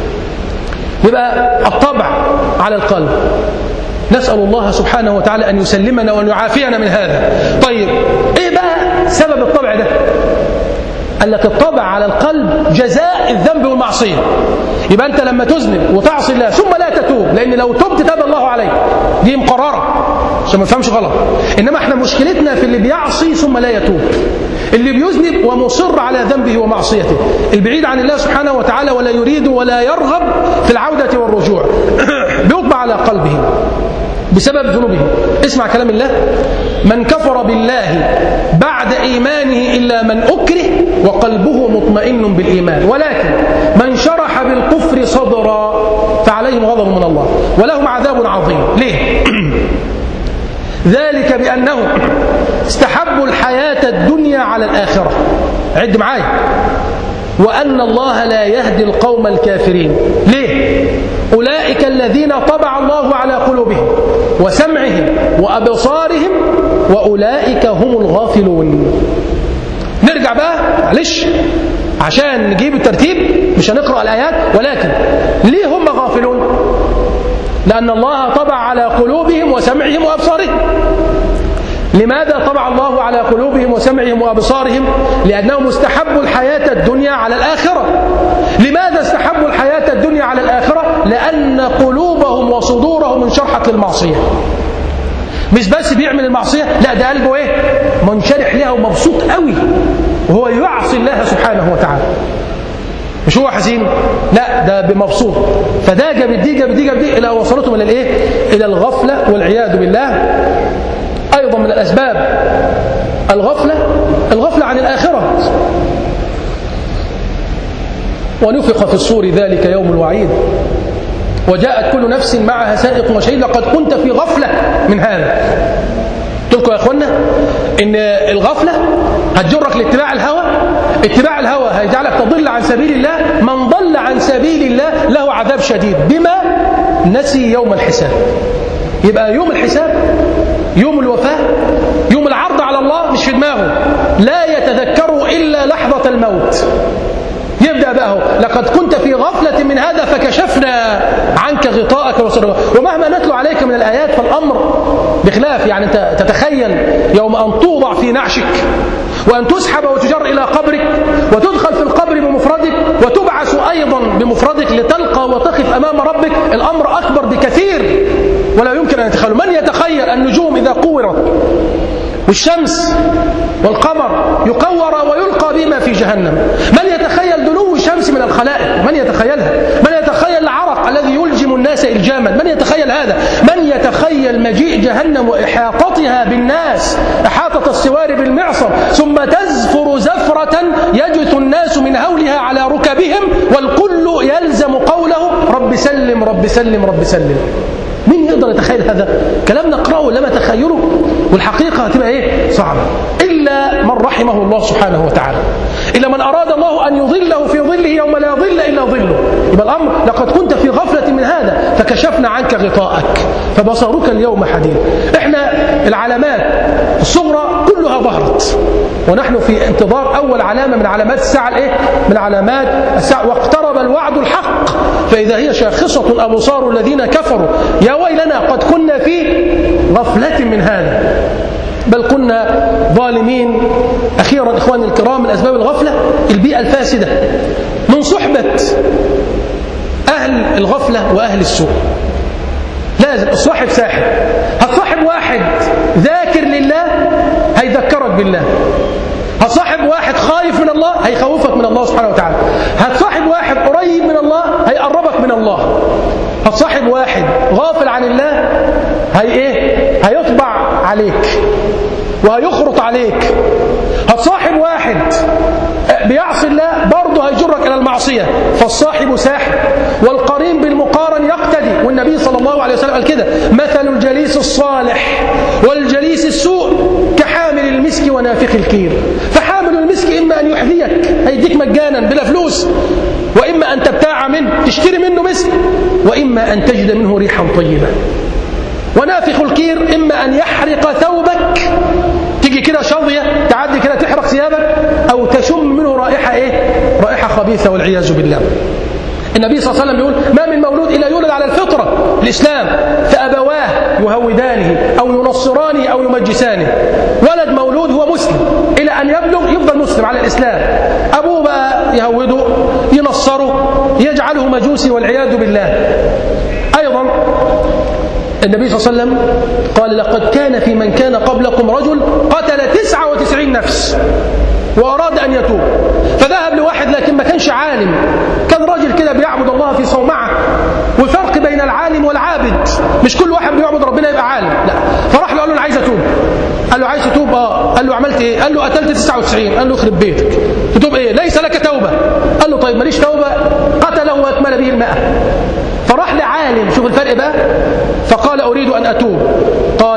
يبقى الطبع على القلب نسأل الله سبحانه وتعالى أن يسلمنا وأن يعافينا من هذا طيب إيه بقى سبب الطبع ده قال لك الطبع على القلب جزاء الذنب والمعصية يبقى أنت لما تذنب وتعصي الله ثم لا تتوب لأن لو تبت تاب الله عليك دي مقررة عشان ما تفهمش غلط إنما احنا مشكلتنا في اللي بيعصي ثم لا يتوب اللي بيذنب ومصر على ذنبه ومعصيته البعيد عن الله سبحانه وتعالى ولا يريد ولا يرغب في العودة والرجوع بيطبع على قلبه بسبب ذنوبه اسمع كلام الله من كفر بالله بعد إيمانه إلا من أكره وقلبه مطمئن بالإيمان ولكن من شرح بالكفر صدرا فعليهم غضب من الله ولهم عذاب عظيم ليه؟ ذلك بأنهم استحبوا الحياة الدنيا على الآخرة عد معايا وأن الله لا يهدي القوم الكافرين ليه؟ أولئك الذين طبع الله على قلوبهم وسمعهم وأبصارهم وأولئك هم الغافلون نرجع بقى معلش عشان نجيب الترتيب مش هنقرأ الآيات ولكن ليه هم غافلون لأن الله طبع على قلوبهم وسمعهم وأبصارهم لماذا طبع الله على قلوبهم وسمعهم وأبصارهم لأنهم استحبوا الحياة الدنيا على الآخرة لماذا استحبوا الحياة الدنيا على الآخرة لأن قلوبهم وصدورهم انشرحت للمعصية مش بس بيعمل المعصية لا ده قلبه ايه منشرح لها ومبسوط قوي وهو يعصي الله سبحانه وتعالى مش هو حزين لا ده بمبسوط فده جاب دي جاب دي جاب دي الى وصلتهم الى الايه الى الغفله والعياذ بالله ايضا من الاسباب الغفله الغفله عن الاخره ونفخ في الصور ذلك يوم الوعيد وجاءت كل نفس معها سائق وشهيد لقد كنت في غفله من هذا قلت لكم يا اخوانا ان الغفله هتجرك لاتباع الهوى اتباع الهوى هيجعلك تضل عن سبيل الله من ضل عن سبيل الله له عذاب شديد بما نسي يوم الحساب يبقى يوم الحساب يوم الوفاة يوم العرض على الله مش في دماغه لا يتذكر إلا لحظة الموت يبدأ بقى هو لقد كنت في غفلة من هذا فكشفنا عنك غطاءك وسرك ومهما نتلو عليك من الآيات فالأمر بخلاف يعني أنت تتخيل يوم أن توضع في نعشك وأن تسحب وتجر إلى قبرك وتدخل في القبر بمفردك وتبعث أيضا بمفردك لتلقى وتقف أمام ربك الأمر أكبر بكثير ولا يمكن أن يتخيل من يتخيل النجوم إذا قورت والشمس والقمر يقور ويلقى بما في جهنم من يتخيل دنو الشمس من الخلائق من يتخيلها من يتخيل العرق الذي يلجم الناس إلجاما من يتخيل هذا من يتخيل مجيء جهنم وإحاطتها بالناس إحاطة السوار بالمعصم ثم تزفر زفرة يجث الناس من هولها على ركبهم والكل يلزم قوله رب سلم رب سلم رب سلم مين يقدر يتخيل هذا كلام نقرأه لما تخيله والحقيقة هتبقى ايه صعبة إلا من رحمه الله سبحانه وتعالى إلا من أراد الله أن يظله في ظله يوم لا ظل إلا ظله يبقى الأمر لقد كنت في غفلة من هذا فكشفنا عنك غطاءك فبصرك اليوم حديد احنا العلامات الصغرى كلها ظهرت ونحن في انتظار أول علامة من علامات الساعة الايه من علامات الساعة واقترب الوعد الحق فإذا هي شاخصة أبصار الذين كفروا يا ويلنا قد كنا في غفلة من هذا بل كنا ظالمين أخيرا إخواني الكرام من أسباب الغفلة البيئة الفاسدة من صحبة أهل الغفلة وأهل السوء لازم الصاحب ساحب هتصاحب واحد ذاكر لله هيذكرك بالله هتصاحب واحد خايف من الله هيخوفك من الله سبحانه وتعالى هتصاحب واحد قريب من الله هيقربك من الله هتصاحب واحد غافل عن الله هي ايه هيطبع عليك وهيخرط عليك هتصاحب واحد بيعصي الله برضه هيجرك الى المعصيه فالصاحب ساحب والقرين بالمقارن يقتدي والنبي صلى الله عليه وسلم قال كده مثل الجليس الصالح والجليس السوء كحامل المسك ونافخ الكير فحامل المسك اما ان يحذيك هيديك مجانا بلا فلوس واما ان تبتاع منه تشتري منه مسك واما ان تجد منه ريحا طيبه ونافخ الكير إما أن يحرق ثوبك تيجي كده شظية تعدي كده تحرق ثيابك أو تشم منه رائحة إيه؟ رائحة خبيثة والعياذ بالله النبي صلى الله عليه وسلم يقول ما من مولود إلا يولد على الفطرة الإسلام فأبواه يهودانه أو ينصرانه أو يمجسانه ولد مولود هو مسلم إلى أن يبلغ يفضل مسلم على الإسلام أبوه بقى يهوده ينصره يجعله مجوسي والعياذ بالله أيضا النبي صلى الله عليه وسلم قال لقد كان في من كان قبلكم رجل قتل تسعة وتسعين نفس وأراد أن يتوب فذهب لواحد لكن ما كانش عالم كان راجل كده بيعبد الله في صومعة وفرق بين العالم والعابد مش كل واحد بيعبد ربنا يبقى عالم لا فراح له قال له أنا عايز أتوب قال له عايز تتوب اه قال له عملت ايه قال له قتلت 99 قال له يخرب بيتك تتوب ايه ليس لك توبة قال له طيب ماليش توبة قتله واكمل به الماء فراح لعالم شوف الفرق بقى فقال أريد أن أتوب قال اذهب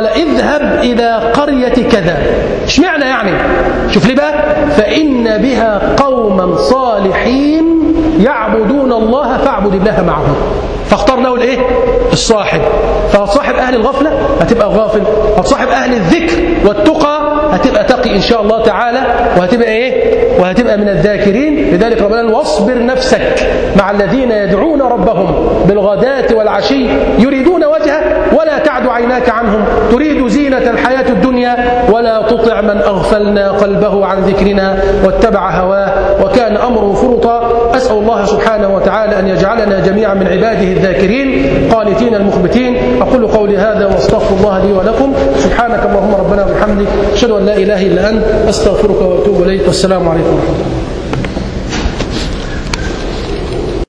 اذهب إلى قرية كذا اشمعنى يعني شوف ليه بقى فإن بها قوما صالحين يعبدون الله فاعبد الله معهم فاختار له الايه الصاحب فصاحب اهل الغفله هتبقى غافل فصاحب اهل الذكر والتقى هتبقى تقي ان شاء الله تعالى وهتبقى ايه وهتبقى من الذاكرين لذلك ربنا قال واصبر نفسك مع الذين يدعون ربهم بالغداة والعشي يريدون وجهه ولا تعد عيناك عنهم تريد زينة الحياة الدنيا ولا تطع من أغفلنا قلبه عن ذكرنا واتبع هواه وكان أمره فرطا أسأل الله سبحانه وتعالى أن يجعلنا جميعا من عباده الذاكرين قانتين المخبتين أقول قولي هذا واستغفر الله لي ولكم سبحانك اللهم ربنا وبحمدك أشهد أن لا إله إلا أنت أستغفرك وأتوب إليك والسلام عليكم ورحمة الله